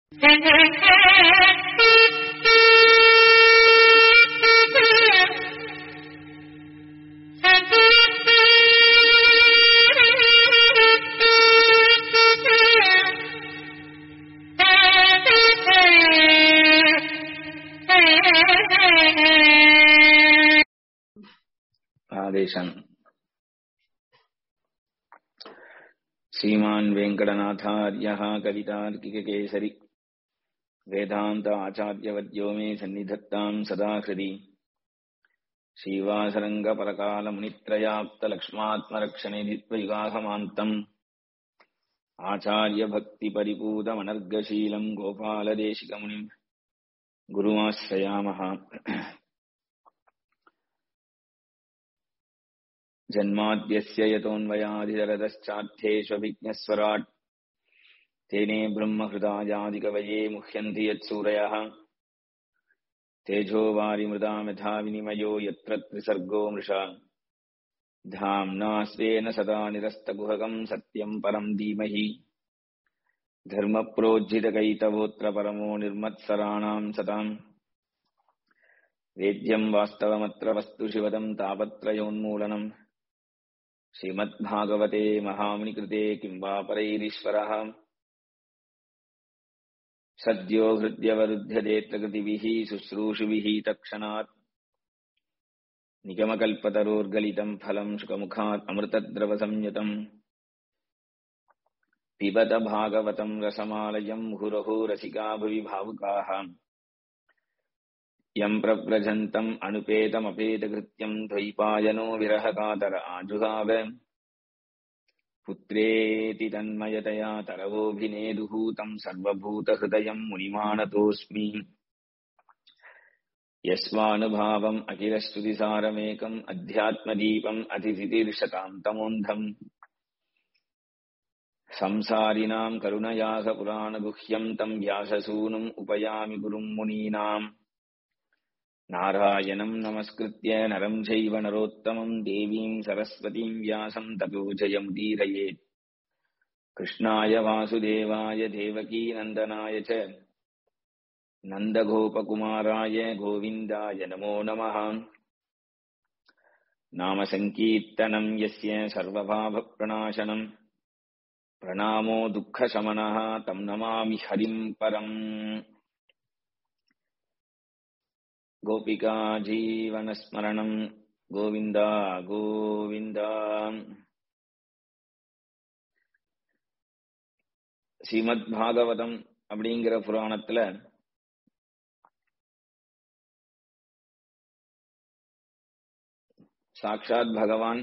आदेशम् श्रीमान् वेङ्कटनाथार्यः कवितार्किककेसरि वेदान्त आचार्यवद्यो मे सन्निधत्ताम् सदा हृदि श्रीवासरङ्गपरकालमुनित्रयाप्तलक्ष्मात्मरक्षणे दित्वयुगाहमान्तम् आचार्यभक्तिपरिपूतमनर्गशीलम् गोपालदेशिकमुनिम् गुरुमाश्रयामः जन्माद्यस्य यतोऽन्वयाधिरदश्चार्थेष्वभिज्ञस्वराट् तेने ब्रह्महृदायादिकवये मुह्यन्ति यत्सूरयः तेजो वारिमृदाम् यथा विनिमयो यत्र त्रिसर्गो मृषा धाम्ना स्वेन सदा निरस्तगुहकम् सत्यम् परम् धीमहि धर्मप्रोज्झितकैतवोऽत्र परमो निर्मत्सराणाम् सताम् वेद्यम् वास्तवमत्र वस्तु शिवदम् तापत्रयोन्मूलनम् श्रीमद्भागवते महामुनिकृते किम् वा परैरीश्वरः सद्यो हृद्यवरुध्यदेत्र कृतिभिः शुश्रूषुभिः तत्क्षणात् निगमकल्पतरोर्गलितम् फलम् शुकमुखात् अमृतद्रवसंयुतम् पिबत भागवतम् रसमालयम् मुहुरहो रसिका भुवि भावुकाः यम् प्रव्रजन्तम् अनुपेतमपेतकृत्यम् द्वैपायनो विरहकातर आजुहाव पुत्रेति तन्मयतया तरवोऽभिनेदुः तम् सर्वभूतहृदयम् मुनिमानतोऽस्मि यस्वानुभावम् अखिलश्रुतिसारमेकम् अध्यात्मदीपम् अतिथितिर्शताम् तमोऽन्धम् संसारिणाम् करुणयाः पुराणगुह्यम् तम् व्याससूनुम् उपयामि गुरुम् मुनीनाम् नारायणम् नमस्कृत्य नरम् चैव नरोत्तमम् देवीम् सरस्वतीम् व्यासम् ततो जयमुदीरयेत् कृष्णाय वासुदेवाय देवकीनन्दनाय च नन्दगोपकुमाराय गोविन्दाय नमो नमः नामसङ्कीर्तनम् यस्य सर्वभावप्रणाशनम् प्रणामो दुःखशमनः तम् नमामि हरिम् परम् गोपिका जीवनस्मरणम् गोविन्द गोविन्द ஸ்ரீமத் பாகவதம் அப்படிங்கிற புராணத்துல சாட்சாத் பகவான்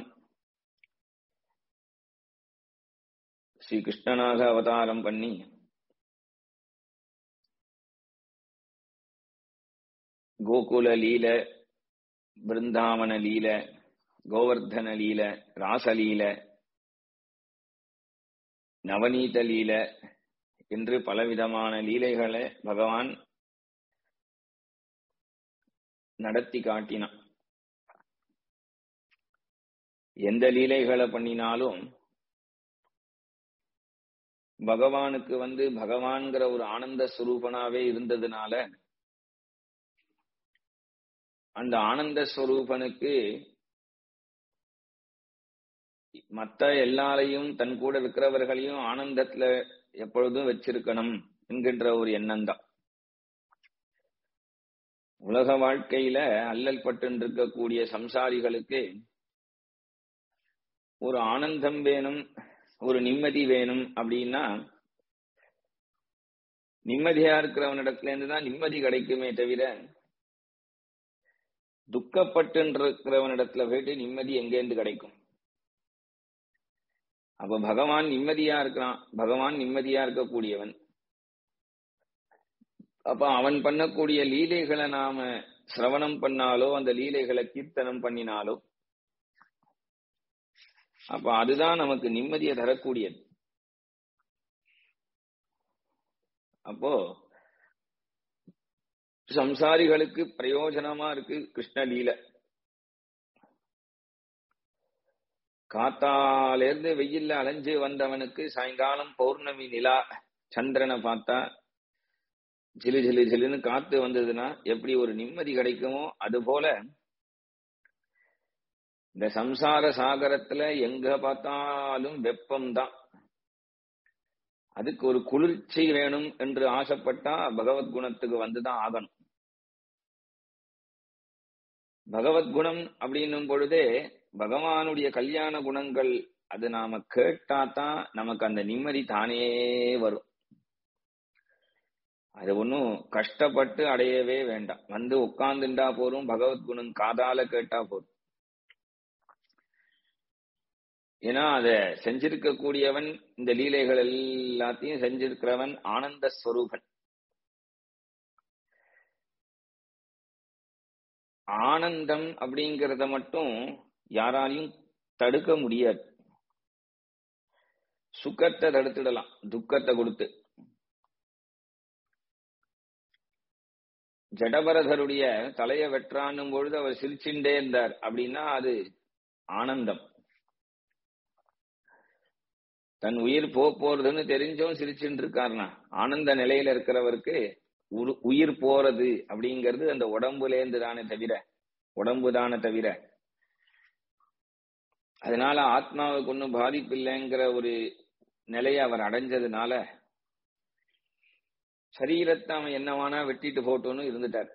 ஸ்ரீ கிருஷ்ணனாக அவதாரம் பண்ணி கோகுல லீல பிருந்தாவன லீல கோவர்தன லீல ராசலீல நவநீத லீல என்று பலவிதமான லீலைகளை பகவான் நடத்தி காட்டினான் எந்த லீலைகளை பண்ணினாலும் பகவானுக்கு வந்து பகவான்கிற ஒரு ஆனந்த ஸ்வரூபனாவே இருந்ததுனால அந்த ஆனந்த ஸ்வரூபனுக்கு மத்த எல்லாரையும் தன் கூட இருக்கிறவர்களையும் ஆனந்தத்துல எப்பொழுதும் வச்சிருக்கணும் என்கின்ற ஒரு எண்ணம் தான் உலக வாழ்க்கையில அல்லல் பட்டு இருக்கக்கூடிய சம்சாரிகளுக்கு ஒரு ஆனந்தம் வேணும் ஒரு நிம்மதி வேணும் அப்படின்னா நிம்மதியா இருக்கிறவனிடத்துல இருந்து தான் நிம்மதி கிடைக்குமே தவிர துக்கப்பட்டு இருக்கிறவனிடத்துல போயிட்டு நிம்மதி எங்கேருந்து கிடைக்கும் அப்ப பகவான் நிம்மதியா இருக்கிறான் பகவான் நிம்மதியா இருக்கக்கூடியவன் அப்ப அவன் பண்ணக்கூடிய லீலைகளை நாம சிரவணம் பண்ணாலோ அந்த லீலைகளை கீர்த்தனம் பண்ணினாலோ அப்ப அதுதான் நமக்கு நிம்மதியை தரக்கூடியது அப்போ சம்சாரிகளுக்கு பிரயோஜனமா இருக்கு கிருஷ்ணலீல காத்தாலேருந்து வெயில்ல அலைஞ்சு வந்தவனுக்கு சாயங்காலம் பௌர்ணமி நிலா சந்திரனை பார்த்தா ஜிலு ஜிலு ஜிலுன்னு காத்து வந்ததுன்னா எப்படி ஒரு நிம்மதி கிடைக்குமோ அது போல இந்த சம்சார சாகரத்துல எங்க பார்த்தாலும் வெப்பம்தான் அதுக்கு ஒரு குளிர்ச்சி வேணும் என்று ஆசைப்பட்டா பகவத்குணத்துக்கு வந்துதான் ஆகணும் பகவத்குணம் அப்படின்னும் பொழுதே பகவானுடைய கல்யாண குணங்கள் அது நாம கேட்டாதான் நமக்கு அந்த நிம்மதி தானே வரும் அது ஒன்றும் கஷ்டப்பட்டு அடையவே வேண்டாம் வந்து உட்கார்ந்துண்டா போறோம் பகவத்குணம் காதால கேட்டா போதும் ஏன்னா அத செஞ்சிருக்க கூடியவன் இந்த லீலைகள் எல்லாத்தையும் செஞ்சிருக்கிறவன் ஆனந்த ஸ்வரூபன் ஆனந்தம் அப்படிங்கறத மட்டும் யாராலையும் தடுக்க முடியாது சுக்கத்தை தடுத்துடலாம் துக்கத்தை கொடுத்து ஜடபரதருடைய தலையை வெற்றான்னும் பொழுது அவர் சிரிச்சுட்டே இருந்தார் அப்படின்னா அது ஆனந்தம் தன் உயிர் போ போறதுன்னு தெரிஞ்சவும் சிரிச்சுட்டு இருக்காருனா ஆனந்த நிலையில இருக்கிறவருக்கு உயிர் போறது அப்படிங்கிறது அந்த உடம்புல இருந்து தானே தவிர உடம்பு தானே தவிர அதனால ஆத்மாவுக்கு ஒன்றும் பாதிப்பு இல்லைங்கிற ஒரு நிலையை அவர் அடைஞ்சதுனால சரீரத்தை அவன் என்னவானா வெட்டிட்டு போட்டோன்னு இருந்துட்டார்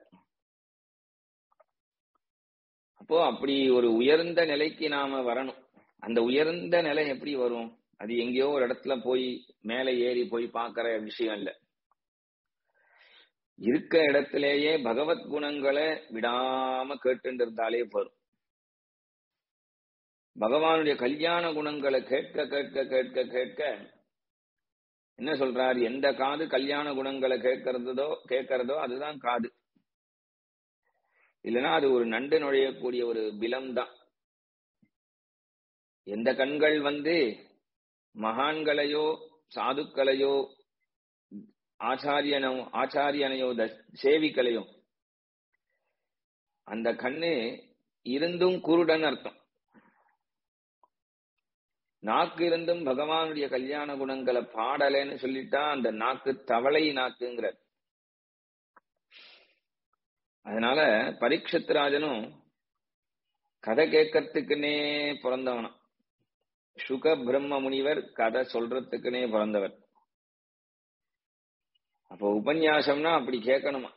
அப்போ அப்படி ஒரு உயர்ந்த நிலைக்கு நாம வரணும் அந்த உயர்ந்த நிலை எப்படி வரும் அது எங்கேயோ ஒரு இடத்துல போய் மேலே ஏறி போய் பார்க்கிற விஷயம் இல்லை இருக்க இடத்திலேயே பகவத் குணங்களை விடாம கேட்டு இருந்தாலே போதும் பகவானுடைய கல்யாண குணங்களை கேட்க கேட்க கேட்க கேட்க என்ன சொல்றார் எந்த காது கல்யாண குணங்களை கேட்கறதோ கேட்கறதோ அதுதான் காது இல்லைன்னா அது ஒரு நண்டு நுழையக்கூடிய ஒரு பிலம் தான் எந்த கண்கள் வந்து மகான்களையோ சாதுக்களையோ ஆச்சாரியனோ ஆச்சாரியனையோ சேவிக்கலையோ அந்த கண்ணு இருந்தும் குருடன் அர்த்தம் நாக்கு இருந்தும் பகவானுடைய கல்யாண குணங்களை பாடலைன்னு சொல்லிட்டா அந்த நாக்கு தவளை நாக்குங்கிற அதனால பரீட்சத் ராஜனும் கதை கேட்கறதுக்குன்னே பிறந்தவனா சுக பிரம்ம முனிவர் கதை சொல்றதுக்குன்னே பிறந்தவர் அப்போ உபன்யாசம்னா அப்படி கேட்கணுமா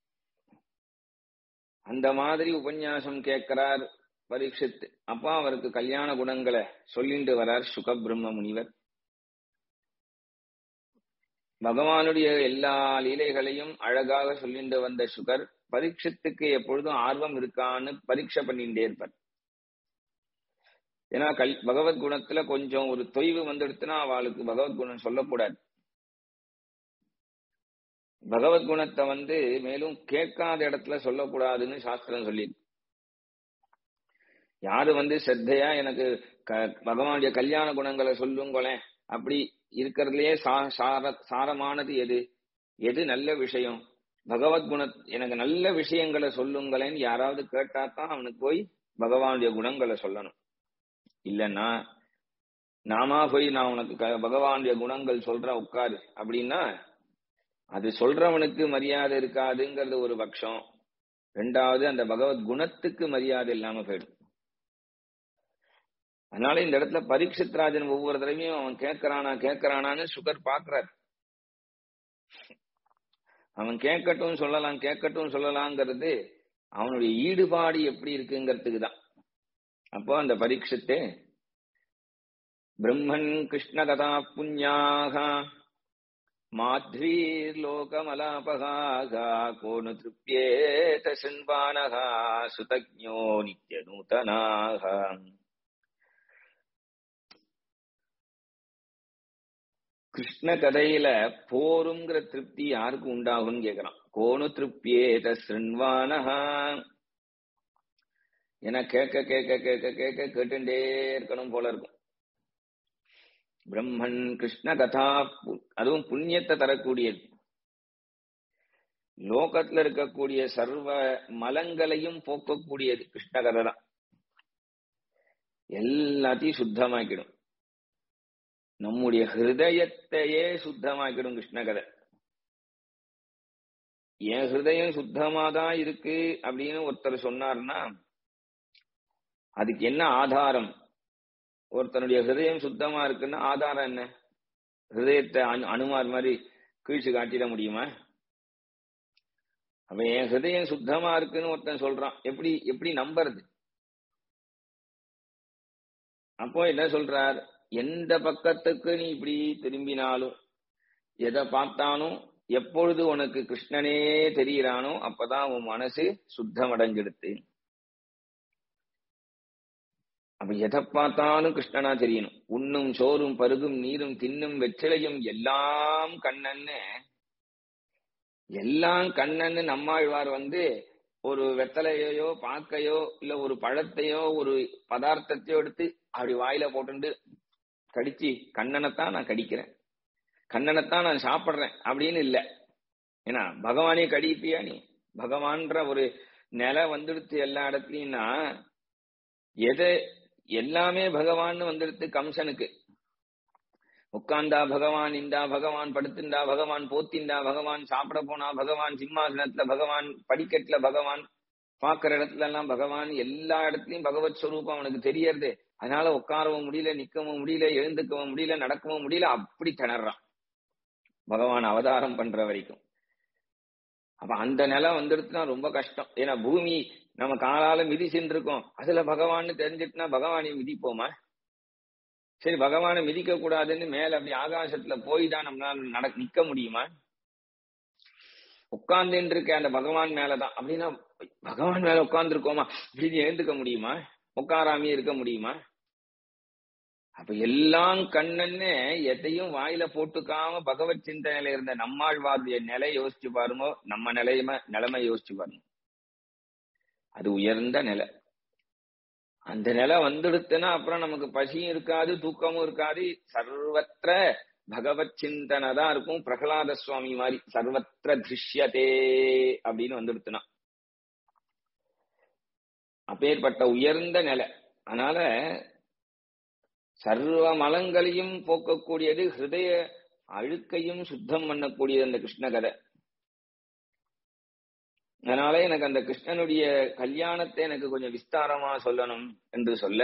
அந்த மாதிரி உபன்யாசம் கேட்கிறார் பரீட்சித்து அப்பா அவருக்கு கல்யாண குணங்களை சொல்லிட்டு வரார் சுக பிரம்ம முனிவர் பகவானுடைய எல்லா லீலைகளையும் அழகாக சொல்லிட்டு வந்த சுகர் பரீட்சத்துக்கு எப்பொழுதும் ஆர்வம் இருக்கான்னு பரீட்சை பண்ணிட்டே இருப்பார் ஏன்னா கல் பகவத் குணத்துல கொஞ்சம் ஒரு தொய்வு வந்துடுத்துனா அவளுக்கு பகவத் குணம் சொல்லக்கூடாது பகவத் குணத்தை வந்து மேலும் கேட்காத இடத்துல சொல்லக்கூடாதுன்னு சாஸ்திரம் சொல்லி யாரு வந்து ஸ்ரத்தையா எனக்கு பகவானுடைய கல்யாண குணங்களை சொல்லுங்களேன் அப்படி இருக்கிறதுலயே சார சாரமானது எது எது நல்ல விஷயம் பகவத் குண எனக்கு நல்ல விஷயங்களை சொல்லுங்களேன்னு யாராவது கேட்டா தான் அவனுக்கு போய் பகவானுடைய குணங்களை சொல்லணும் இல்லைன்னா நாமா போய் நான் உனக்கு பகவானுடைய குணங்கள் சொல்றேன் உட்காரு அப்படின்னா அது சொல்றவனுக்கு மரியாதை இருக்காதுங்கிறது ஒரு பட்சம் ரெண்டாவது அந்த பகவத் குணத்துக்கு மரியாதை இல்லாம போயிடும் அதனால இந்த இடத்துல பரீட்சித் ராஜன் ஒவ்வொரு தடவையும் அவன் கேட்கறானா கேட்கறானான்னு சுகர் பாக்குறாரு அவன் கேட்கட்டும் சொல்லலாம் கேட்கட்டும் சொல்லலாங்கிறது அவனுடைய ஈடுபாடு எப்படி இருக்குங்கிறதுக்கு தான் அப்போ அந்த பரீட்சத்து பிரம்மன் கிருஷ்ண கதா புண்ணியாக மாத்வீர்லோகமலாபகாகா கோனு திருப்யேத சின்பானகா சுதஜோ நித்ய நூதனாக கிருஷ்ண கதையில போருங்கிற திருப்தி யாருக்கு உண்டாகும்னு கேக்குறான் கோனு திருப்தியேத சின்வானஹா ஏன்னா கேட்க கேட்க கேட்க கேட்க கேட்டுட்டே இருக்கணும் போல இருக்கும் பிரம்மன் கிருஷ்ண கதா அதுவும் புண்ணியத்தை தரக்கூடியது லோகத்துல இருக்கக்கூடிய சர்வ மலங்களையும் போக்கக்கூடியது கிருஷ்ண கதை தான் எல்லாத்தையும் சுத்தமாக்கிடும் நம்முடைய ஹிருதயத்தையே சுத்தமாக்கிடும் கிருஷ்ண கதை என் ஹிருதயம் சுத்தமா தான் இருக்கு அப்படின்னு ஒருத்தர் சொன்னார்னா அதுக்கு என்ன ஆதாரம் ஒருத்தனுடைய ஹிருதயம் சுத்தமா இருக்குன்னா ஆதாரம் என்ன ஹிருதயத்தை அனு அனுமார் மாதிரி கீழ்ச்சி காட்டிட முடியுமா அப்ப என் ஹிருதயம் சுத்தமா இருக்குன்னு ஒருத்தன் சொல்றான் எப்படி எப்படி நம்புறது அப்போ என்ன சொல்றார் எந்த பக்கத்துக்கு நீ இப்படி திரும்பினாலும் எதை பார்த்தாலும் எப்பொழுது உனக்கு கிருஷ்ணனே தெரிகிறானோ அப்பதான் உன் மனசு சுத்தமடைஞ்சிடுத்து அப்ப எதை பார்த்தாலும் கிருஷ்ணனா தெரியணும் உண்ணும் சோறும் பருகும் நீரும் தின்னும் வெற்றிலையும் எல்லாம் கண்ணன்னு எல்லாம் கண்ணன்னு நம்மாழ்வார் வந்து ஒரு வெத்தலையோ பாக்கையோ இல்ல ஒரு பழத்தையோ ஒரு பதார்த்தத்தையோ எடுத்து அப்படி வாயில போட்டுண்டு கடிச்சு கண்ணனைத்தான் நான் கடிக்கிறேன் கண்ணனைத்தான் நான் சாப்பிடுறேன் அப்படின்னு இல்ல ஏன்னா பகவானே கடிப்பியா நீ பகவான்ற ஒரு நிலை வந்துடுத்து எல்லா இடத்துலயும்னா எது எல்லாமே பகவான் வந்துடுத்து கம்சனுக்கு உட்கார்ந்தா பகவான் இந்தா பகவான் படுத்திருந்தா பகவான் போத்திண்டா பகவான் சாப்பிட போனா பகவான் சிம்மாசனத்துல பகவான் படிக்கட்டுல பகவான் பாக்குற இடத்துல எல்லாம் பகவான் எல்லா இடத்துலயும் பகவத் ஸ்வரூபம் அவனுக்கு தெரியறது அதனால உட்காரவும் முடியல நிக்கவும் முடியல எழுந்துக்கவும் முடியல நடக்கவும் முடியல அப்படி திணறான் பகவான் அவதாரம் பண்ற வரைக்கும் அப்ப அந்த நிலை வந்துடுச்சுன்னா ரொம்ப கஷ்டம் ஏன்னா பூமி நம்ம காலால மிதி சென்றிருக்கோம் அதுல பகவான்னு தெரிஞ்சிட்டுனா பகவானை மிதிப்போமா சரி பகவானை மிதிக்க கூடாதுன்னு மேல அப்படி ஆகாசத்துல போய் தான் நம்மளால நட நிக்க முடியுமா உட்கார்ந்துட்டு இருக்க அந்த பகவான் மேலதான் அப்படின்னா பகவான் மேல உட்கார்ந்து இருக்கோமா இப்படி எழுந்துக்க முடியுமா உட்காராமே இருக்க முடியுமா அப்ப எல்லாம் கண்ணன்னு எதையும் வாயில போட்டுக்காம பகவத் சிந்தனையில இருந்த நம்மாழ்வாருடைய நிலை யோசிச்சு பாருங்க நம்ம நிலையம நிலைமை யோசிச்சு பாருங்க அது உயர்ந்த நிலை அந்த நிலை வந்துடுத்துன்னா அப்புறம் நமக்கு பசியும் இருக்காது தூக்கமும் இருக்காது சர்வத்திர பகவத் சிந்தனை தான் இருக்கும் பிரகலாத சுவாமி மாதிரி சர்வத்திர திருஷ்யதே அப்படின்னு வந்துடுத்துனா அப்பேற்பட்ட உயர்ந்த நிலை அதனால சர்வ மலங்களையும் போக்கக்கூடியது ஹிருதய அழுக்கையும் சுத்தம் பண்ணக்கூடியது அந்த கிருஷ்ண கதை அதனால எனக்கு அந்த கிருஷ்ணனுடைய கல்யாணத்தை எனக்கு கொஞ்சம் விஸ்தாரமா சொல்லணும் என்று சொல்ல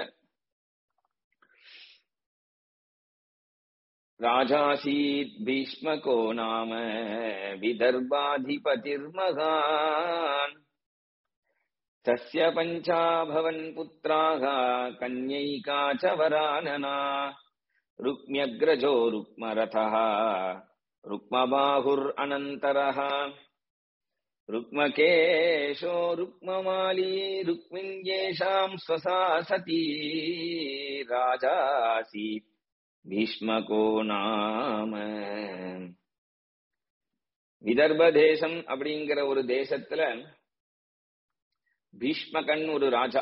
ராஜாசீத் பீஷ்மகோ நாம விதர்பாதிபதிர்மகான் तस्य पञ्चाभवन् पुत्राः कन्यैका च वरानना रुक्म्यग्रजो रुक्मरथः रुक्मबाहुरनन्तरः रुक्मकेशो रुक्ममाली रुक्मिण्येषाम् स्वसा सती राजासीत् பீஷ்மகோ நாம விதர்ப தேசம் அப்படிங்கிற ஒரு தேசத்துல பீஷ்மகன் ஒரு ராஜா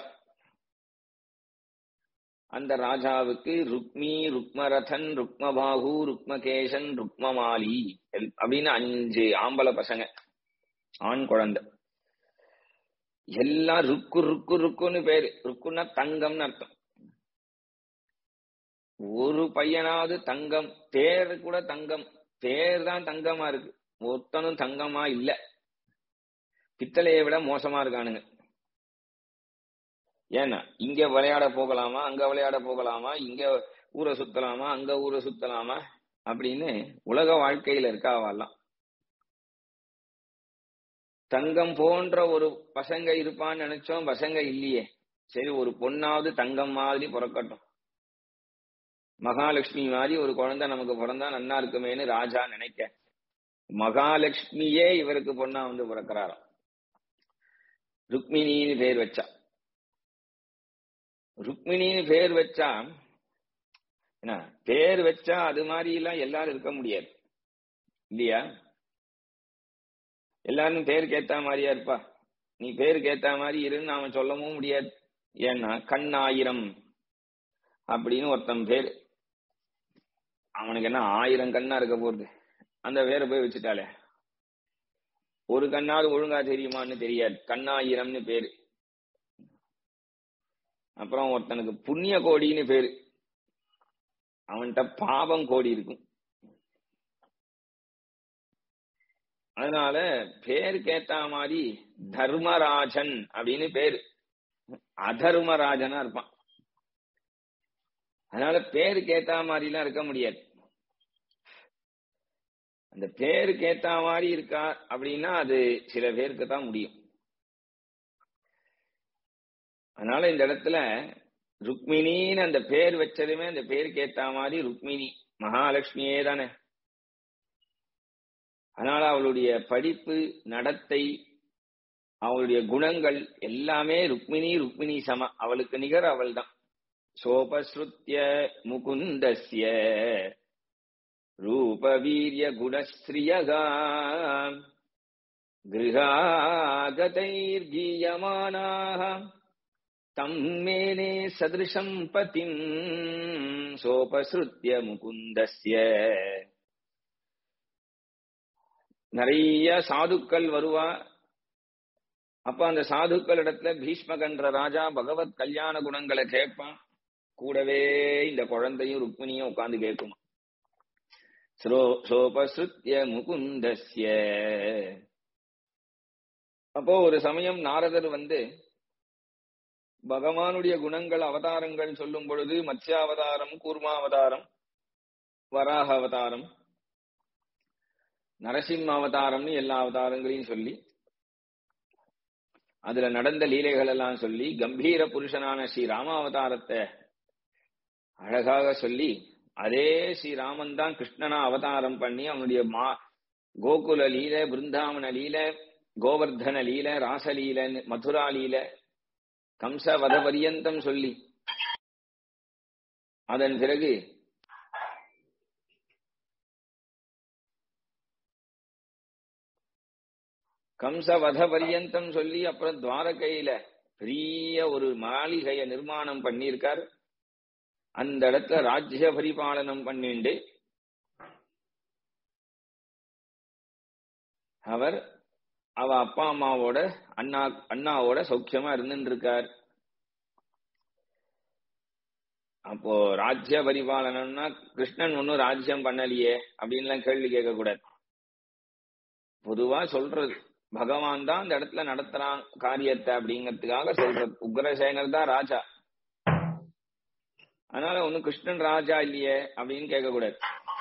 அந்த ராஜாவுக்கு ருக்மி ருக்மரதன் ருக்மபாகு ருக்மகேசன் ருக்மமாலி அப்படின்னு அஞ்சு ஆம்பளை பசங்க ஆண் குழந்தை எல்லாம் ருக்கு ருக்கு ருக்குன்னு பேரு ருக்குன்னா தங்கம்னு அர்த்தம் ஒரு பையனாவது தங்கம் பேர் கூட தங்கம் பேர் தான் தங்கமா இருக்கு ஒருத்தனும் தங்கமா இல்ல பித்தளையை விட மோசமா இருக்கானுங்க ஏன்னா இங்க விளையாட போகலாமா அங்க விளையாட போகலாமா இங்க ஊரை சுத்தலாமா அங்க ஊரை சுத்தலாமா அப்படின்னு உலக வாழ்க்கையில இருக்காவாலாம் தங்கம் போன்ற ஒரு பசங்க இருப்பான்னு நினைச்சோம் பசங்க இல்லையே சரி ஒரு பொண்ணாவது தங்கம் மாதிரி பிறக்கட்டும் மகாலட்சுமி மாதிரி ஒரு குழந்தை நமக்கு பிறந்தா நன்னா இருக்குமேன்னு ராஜா நினைக்க மகாலட்சுமியே இவருக்கு பொண்ணா வந்து பிறக்கிறாராம் ருக்மிணின்னு பேர் வச்சா ருக்மிணின்னு பேர் வச்சா என்ன பேர் வச்சா அது மாதிரி எல்லாம் எல்லாரும் இருக்க முடியாது இல்லையா எல்லாரும் பேருக்கு ஏத்த மாதிரியா இருப்பா நீ பேருக்கு ஏத்த மாதிரி இருன்னு நாம சொல்லவும் முடியாது ஏன்னா கண்ணாயிரம் அப்படின்னு ஒருத்தன் பேர் அவனுக்கு என்ன ஆயிரம் கண்ணா இருக்க போறது அந்த பேரை போய் வச்சுட்டாலே ஒரு கண்ணாவது ஒழுங்கா தெரியுமான்னு தெரியாது கண்ணாயிரம்னு பேரு அப்புறம் ஒருத்தனுக்கு புண்ணிய கோடின்னு பேரு அவன்கிட்ட பாவம் கோடி இருக்கும் அதனால பேருக்கு ஏத்த மாதிரி தர்மராஜன் அப்படின்னு பேரு அதர்மராஜனா இருப்பான் அதனால பேருக்கு ஏத்த மாதிரி எல்லாம் இருக்க முடியாது அந்த பேருக்கு ஏத்த மாதிரி இருக்கா அப்படின்னா அது சில பேருக்கு தான் முடியும் அதனால இந்த இடத்துல ருக்மிணின்னு அந்த பேர் வச்சதுமே அந்த பேருக்கு ஏத்த மாதிரி ருக்மிணி மகாலட்சுமியே தானே அதனால அவளுடைய படிப்பு நடத்தை அவளுடைய குணங்கள் எல்லாமே ருக்மிணி ருக்மிணி சம அவளுக்கு நிகர் அவள் தான் சோபஸ்ருத்திய முகுந்தஸ்ய ரூபவீரிய குணஸ்திரியகா गृहागतैर्गीयमानाः तम् मेने सदृशम् पतिम् सोपसृत्य முகுந்தஸ்ய நிறைய சாதுக்கள் வருவா அப்ப அந்த சதுக்கள் இடத்துல பீஷ்மகன்ற ராஜா பகவத் கல்யாண குணங்களை கேட்பான் கூடவே இந்த குழந்தையும் ருக்மிணியும் உட்கார்ந்து கேட்குமா சோபஸ்ருத்ய முகுந்தஸ்ய அப்போ ஒரு சமயம் நாரதர் வந்து பகவானுடைய குணங்கள் அவதாரங்கள் சொல்லும் பொழுது மத்ஸ்யாவதாரம் கூர்மாவதாரம் வராக அவதாரம் நரசிம்ம அவதாரம்னு எல்லா அவதாரங்களையும் சொல்லி அதுல நடந்த லீலைகள் எல்லாம் சொல்லி கம்பீர புருஷனான ஸ்ரீ ராமாவதாரத்தை அழகாக சொல்லி அதே ஸ்ரீராமன் தான் கிருஷ்ணனா அவதாரம் பண்ணி அவனுடைய மா கோகுல லீல பிருந்தாவன லீல கோவர்தன லீல ராசலீல மதுரா லீல கம்ச வத பரியந்தம் சொல்லி அதன் பிறகு கம்ச வத பரியந்தம் சொல்லி அப்புறம் துவாரகையில பெரிய ஒரு மாளிகைய நிர்மாணம் பண்ணியிருக்கார் அந்த இடத்துல ராஜ்ய பரிபாலனம் பண்ணிண்டு அவர் அவ அப்பா அம்மாவோட அண்ணா அண்ணாவோட சௌக்கியமா இருந்துட்டு இருக்கார் அப்போ ராஜ்ய பரிபாலனம்னா கிருஷ்ணன் ஒன்னும் ராஜ்யம் பண்ணலையே அப்படின்லாம் கேள்வி கேட்க கூடாது பொதுவா சொல்றது பகவான் தான் அந்த இடத்துல நடத்துறான் காரியத்தை அப்படிங்கறதுக்காக சொல்றது உக்ரசேனர் தான் ராஜா அதனால ஒன்னும் கிருஷ்ணன் ராஜா இல்லையே அப்படின்னு கேட்க கூடாது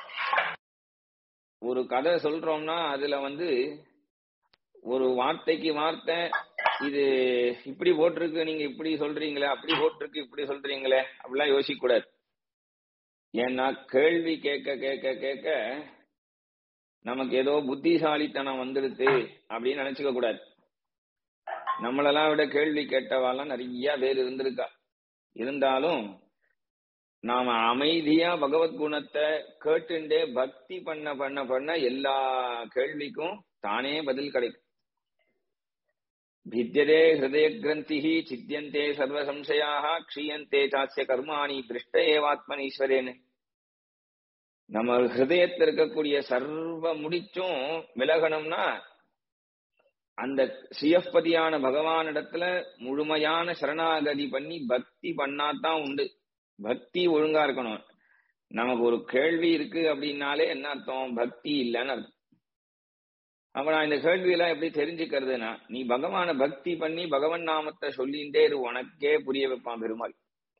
ஒரு கதை சொல்றோம்னா அதுல வந்து ஒரு வார்த்தைக்கு வார்த்தை இது இப்படி போட்டிருக்கு நீங்க இப்படி சொல்றீங்களே அப்படி போட்டிருக்கு இப்படி சொல்றீங்களே அப்படிலாம் யோசிக்க கூடாது ஏன்னா கேள்வி கேட்க கேட்க கேட்க நமக்கு ஏதோ புத்திசாலித்தனம் வந்துடுது அப்படின்னு நினைச்சுக்க கூடாது நம்மளெல்லாம் விட கேள்வி கேட்டவாலாம் நிறைய பேர் இருந்திருக்கா இருந்தாலும் நாம அமைதியா பகவத் குணத்தை கேட்டுண்டே பக்தி பண்ண பண்ண பண்ண எல்லா கேள்விக்கும் தானே பதில் கிடைக்கும் भिद्यते हृदय ग्रंथि छिद्यन्ते सर्व संशयाः क्षीयन्ते चास्य கர்மாணி திருஷ்ட ஏவாத்மனீஸ்வரேன்னு நம்ம ஹிருதயத்தில் இருக்கக்கூடிய சர்வ முடிச்சும் விலகணும்னா அந்த சியப்பதியான பகவானிடத்துல முழுமையான சரணாகதி பண்ணி பக்தி பண்ணாதான் உண்டு பக்தி ஒழுங்கா இருக்கணும் நமக்கு ஒரு கேள்வி இருக்கு அப்படின்னாலே என்ன அர்த்தம் பக்தி இல்லைன்னு அர்த்தம் அப்ப நான் இந்த கேள்வி எல்லாம் எப்படி தெரிஞ்சுக்கிறதுனா நீ பகவான பக்தி பண்ணி பகவன் நாமத்தை சொல்லிட்டே இரு உனக்கே புரிய வைப்பான் பெருமாள்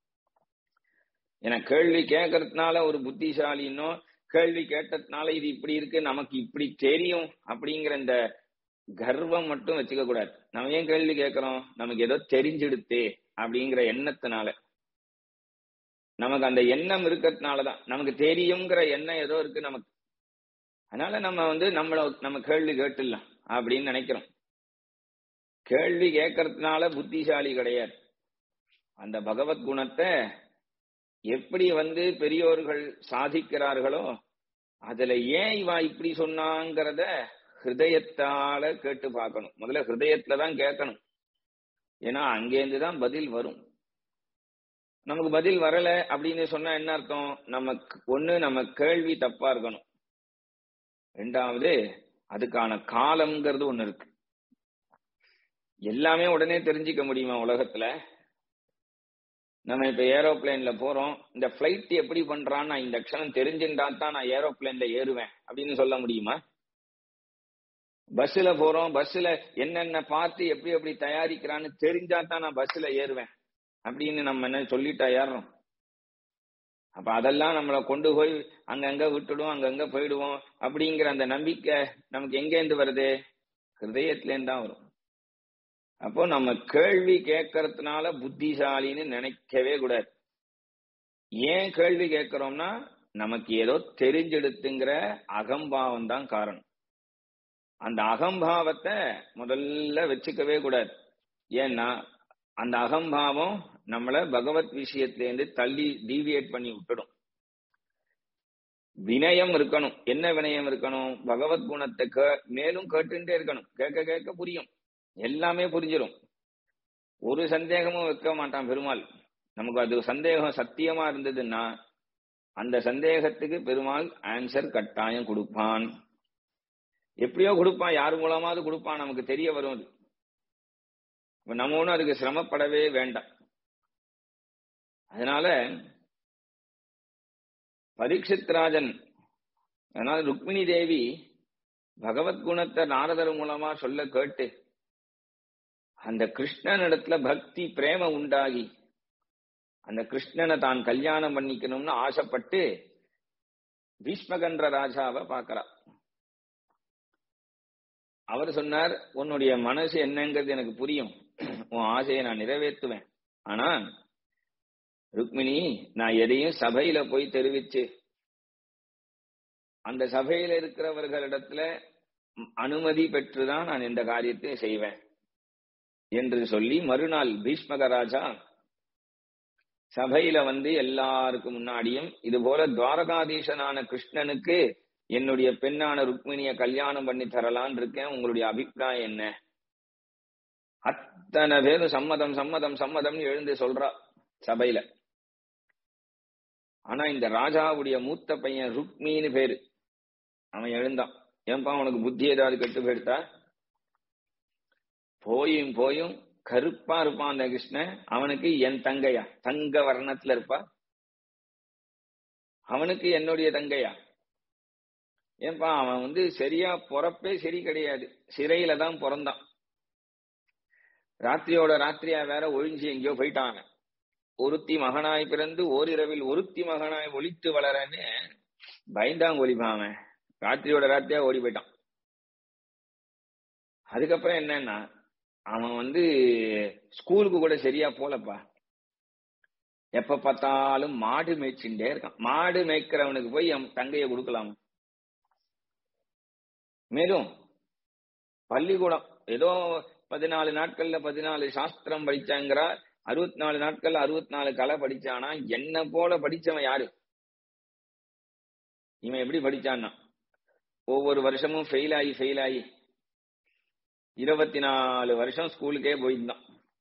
என கேள்வி கேட்கறதுனால ஒரு புத்திசாலின்னோ கேள்வி கேட்டதுனால இது இப்படி இருக்கு நமக்கு இப்படி தெரியும் அப்படிங்கிற இந்த கர்வம் மட்டும் வச்சுக்க கூடாது நம்ம ஏன் கேள்வி கேட்கிறோம் நமக்கு ஏதோ தெரிஞ்சிடுத்தே அப்படிங்கிற எண்ணத்தினால நமக்கு அந்த எண்ணம் இருக்கிறதுனாலதான் நமக்கு தெரியுங்கிற எண்ணம் ஏதோ இருக்கு நமக்கு அதனால நம்ம வந்து நம்மள நம்ம கேள்வி கேட்டுடலாம் அப்படின்னு நினைக்கிறோம் கேள்வி கேட்கறதுனால புத்திசாலி கிடையாது அந்த பகவத் குணத்தை எப்படி வந்து பெரியோர்கள் சாதிக்கிறார்களோ அதுல ஏன் இவா இப்படி சொன்னாங்கிறத ஹிருதயத்தால கேட்டு பார்க்கணும் முதல்ல ஹிருதயத்துல தான் கேட்கணும் ஏன்னா அங்கேருந்து தான் பதில் வரும் நமக்கு பதில் வரல அப்படின்னு சொன்னா என்ன அர்த்தம் நமக்கு ஒண்ணு நம்ம கேள்வி தப்பா இருக்கணும் ரெண்டாவது அதுக்கான காலம்ங்கிறது ஒண்ணு இருக்கு எல்லாமே உடனே தெரிஞ்சுக்க முடியுமா உலகத்துல நம்ம இப்ப ஏரோப்ளேன்ல போறோம் இந்த பிளைட் எப்படி பண்றான்னு நான் இந்த க்ஷணம் தெரிஞ்சுட்டா தான் நான் ஏரோப்ளேன்ல ஏறுவேன் அப்படின்னு சொல்ல முடியுமா பஸ்ல போறோம் பஸ்ல என்னென்ன பார்த்து எப்படி எப்படி தயாரிக்கிறான்னு தெரிஞ்சா தான் நான் பஸ்ல ஏறுவேன் அப்படின்னு நம்ம என்ன சொல்லிட்டா ஏறோம் அப்ப அதெல்லாம் நம்மளை கொண்டு போய் அங்கங்க விட்டுடும் அங்கங்க போயிடுவோம் அப்படிங்கிற அந்த நம்பிக்கை நமக்கு எங்கேருந்து வருது ஹிருதயத்திலேருந்து தான் வரும் அப்போ நம்ம கேள்வி கேட்கறதுனால புத்திசாலின்னு நினைக்கவே கூடாது ஏன் கேள்வி கேட்கிறோம்னா நமக்கு ஏதோ தெரிஞ்செடுத்துங்கிற அகம்பாவம் தான் காரணம் அந்த அகம்பாவத்தை முதல்ல வச்சுக்கவே கூடாது ஏன்னா அந்த அகம்பாவம் நம்மள பகவத் விஷயத்திலேருந்து தள்ளி டீவியேட் பண்ணி விட்டுடும் வினயம் இருக்கணும் என்ன வினயம் இருக்கணும் பகவத் குணத்தை கே மேலும் கேட்டுட்டே இருக்கணும் கேட்க கேட்க புரியும் எல்லாமே புரிஞ்சிடும் ஒரு சந்தேகமும் வைக்க மாட்டான் பெருமாள் நமக்கு அது சந்தேகம் சத்தியமா இருந்ததுன்னா அந்த சந்தேகத்துக்கு பெருமாள் ஆன்சர் கட்டாயம் கொடுப்பான் எப்படியோ கொடுப்பான் யார் மூலமாவது கொடுப்பான் நமக்கு தெரிய வரும் அது நம்ம ஒன்றும் அதுக்கு சிரமப்படவே வேண்டாம் அதனால பரீட்சித் ராஜன் அதனால ருக்மிணி தேவி பகவத் குணத்தை நாரதர் மூலமா சொல்ல கேட்டு அந்த கிருஷ்ணனிடத்துல பக்தி பிரேம உண்டாகி அந்த கிருஷ்ணனை தான் கல்யாணம் பண்ணிக்கணும்னு ஆசைப்பட்டு பீஷ்மகன்ற ராஜாவை பார்க்கிறா அவர் சொன்னார் உன்னுடைய மனசு என்னங்கிறது எனக்கு புரியும் உன் ஆசையை நான் நிறைவேற்றுவேன் ஆனா ருக்மிணி நான் எதையும் சபையில போய் தெரிவிச்சு அந்த சபையில இருக்கிறவர்களிடத்துல அனுமதி பெற்றுதான் நான் இந்த காரியத்தை செய்வேன் என்று சொல்லி மறுநாள் பீஷ்மக ராஜா சபையில வந்து எல்லாருக்கும் முன்னாடியும் இது போல துவாரகாதீசனான கிருஷ்ணனுக்கு என்னுடைய பெண்ணான ருக்மிணிய கல்யாணம் பண்ணி தரலான் இருக்கேன் உங்களுடைய அபிப்பிராயம் என்ன அத்தனை பேரும் சம்மதம் சம்மதம் சம்மதம் எழுந்து சொல்றா சபையில ஆனா இந்த ராஜாவுடைய மூத்த பையன் ருக்மின்னு பேரு அவன் எழுந்தான் ஏன்பா அவனுக்கு புத்தி ஏதாவது கெட்டு போயிடுத்தா போயும் போயும் கருப்பா இருப்பான் அந்த கிருஷ்ணன் அவனுக்கு என் தங்கையா தங்க வர்ணத்துல இருப்பா அவனுக்கு என்னுடைய தங்கையா ஏன்பா அவன் வந்து சரியா பொறப்பே சரி கிடையாது சிறையில தான் பிறந்தான் ராத்திரியோட ராத்திரியா வேற ஒழிஞ்சு எங்கேயோ போயிட்டாங்க ஒருத்தி மகனாய் பிறந்து ஓரிரவில் ஒருத்தி மகனாய் ஒழித்து வளரன்னு பயந்தாங்க ஒளிப்பான் அவன் ராத்திரியோட ராத்திரியா ஓடி போயிட்டான் அதுக்கப்புறம் என்னன்னா அவன் வந்து ஸ்கூலுக்கு கூட சரியா போலப்பா எப்ப பார்த்தாலும் மாடு மேய்ச்சுட்டே இருக்கான் மாடு மேய்க்கிறவனுக்கு போய் என் தங்கைய கொடுக்கலாம் மேலும் பள்ளிக்கூடம் ஏதோ பதினாலு நாட்கள்ல பதினாலு சாஸ்திரம் படிச்சாங்கிறா அறுபத்தி நாலு நாட்கள்ல அறுபத்தி நாலு கலை படிச்சானா என்ன போல படிச்சவன் யாரு இவன் எப்படி படிச்சான்னா ஒவ்வொரு வருஷமும் ஃபெயில் ஆகி ஃபெயில் ஆகி இருபத்தி நாலு வருஷம் ஸ்கூலுக்கே போயிருந்தான்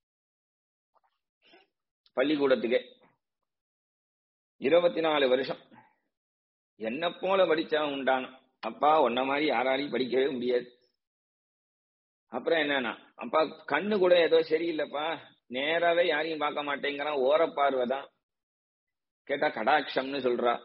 பள்ளிக்கூடத்துக்கே இருபத்தி நாலு வருஷம் என்ன போல படிச்சா உண்டான அப்பா உன்ன மாதிரி யாராலையும் படிக்கவே முடியாது அப்புறம் என்னன்னா அப்பா கண்ணு கூட ஏதோ சரியில்லைப்பா நேராவே யாரையும் பார்க்க மாட்டேங்கிறான் ஓரப்பார்வை தான் கேட்டா கடாட்சம்னு சொல்றா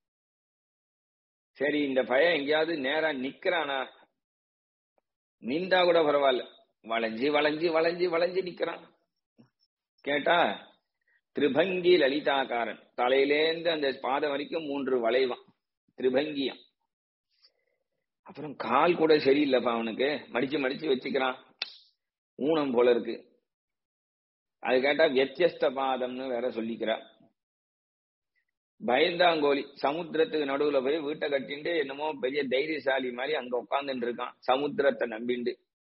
சரி இந்த பையன் எங்கேயாவது நேரா நிக்கிறானா நின்றா கூட பரவாயில்ல வளைஞ்சு வளைஞ்சு வளைஞ்சு வளைஞ்சு நிக்கிறான் கேட்டா திரிபங்கி லலிதாக்காரன் தலையிலேந்து அந்த பாதம் வரைக்கும் மூன்று வளைவான் திரிபங்கியம் அப்புறம் கால் கூட சரியில்லைப்பா அவனுக்கு மடிச்சு மடிச்சு வச்சுக்கிறான் ஊனம் போல இருக்கு அது கேட்டா வியத்தியஸ்த பாதம்னு வேற சொல்லிக்கிறா பயந்தாங்கோலி சமுத்திரத்துக்கு நடுவுல போய் வீட்டை கட்டிண்டு என்னமோ பெரிய தைரியசாலி மாதிரி அங்க உட்காந்துட்டு இருக்கான் சமுத்திரத்தை நம்பிண்டு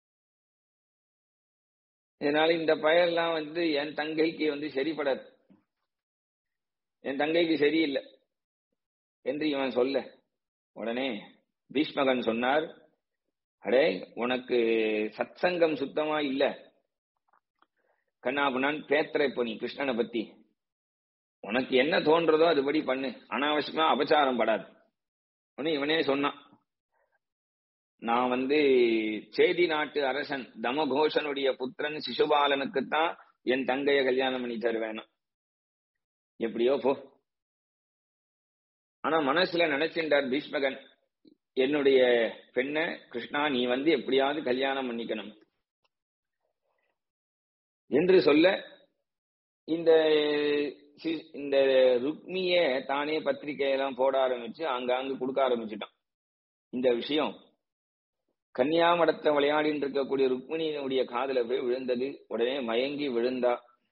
இதனால இந்த பயெல்லாம் வந்து என் தங்கைக்கு வந்து சரிப்படாது என் தங்கைக்கு சரியில்லை என்று இவன் சொல்ல உடனே பீஷ்மகன் சொன்னார் அடே உனக்கு சத்சங்கம் சுத்தமா இல்ல கண்ணாபுனான் பேத்துற இப்போ நீ கிருஷ்ணனை பத்தி உனக்கு என்ன தோன்றதோ அதுபடி பண்ணு அனாவசியமா அபச்சாரம் படாது உடனே இவனே சொன்னான் நான் வந்து சேதி நாட்டு அரசன் தமகோஷனுடைய புத்திரன் சிசுபாலனுக்குத்தான் என் தங்கைய கல்யாணம் பண்ணி தருவேன் எப்படியோ போ ஆனா மனசுல நினைச்சின்றார் பீஷ்மகன் என்னுடைய பெண்ண கிருஷ்ணா நீ வந்து எப்படியாவது கல்யாணம் பண்ணிக்கணும் என்று சொல்ல இந்த சி- இந்த ருக்மிய தானே பத்திரிகையெல்லாம் போட ஆரம்பிச்சு அங்காங்கு கொடுக்க ஆரம்பிச்சுட்டான் இந்த விஷயம் கன்னியாமடத்தை விளையாடிட்டு இருக்கக்கூடிய ருக்மிணியினுடைய காதுல போய் விழுந்தது உடனே மயங்கி விழுந்தா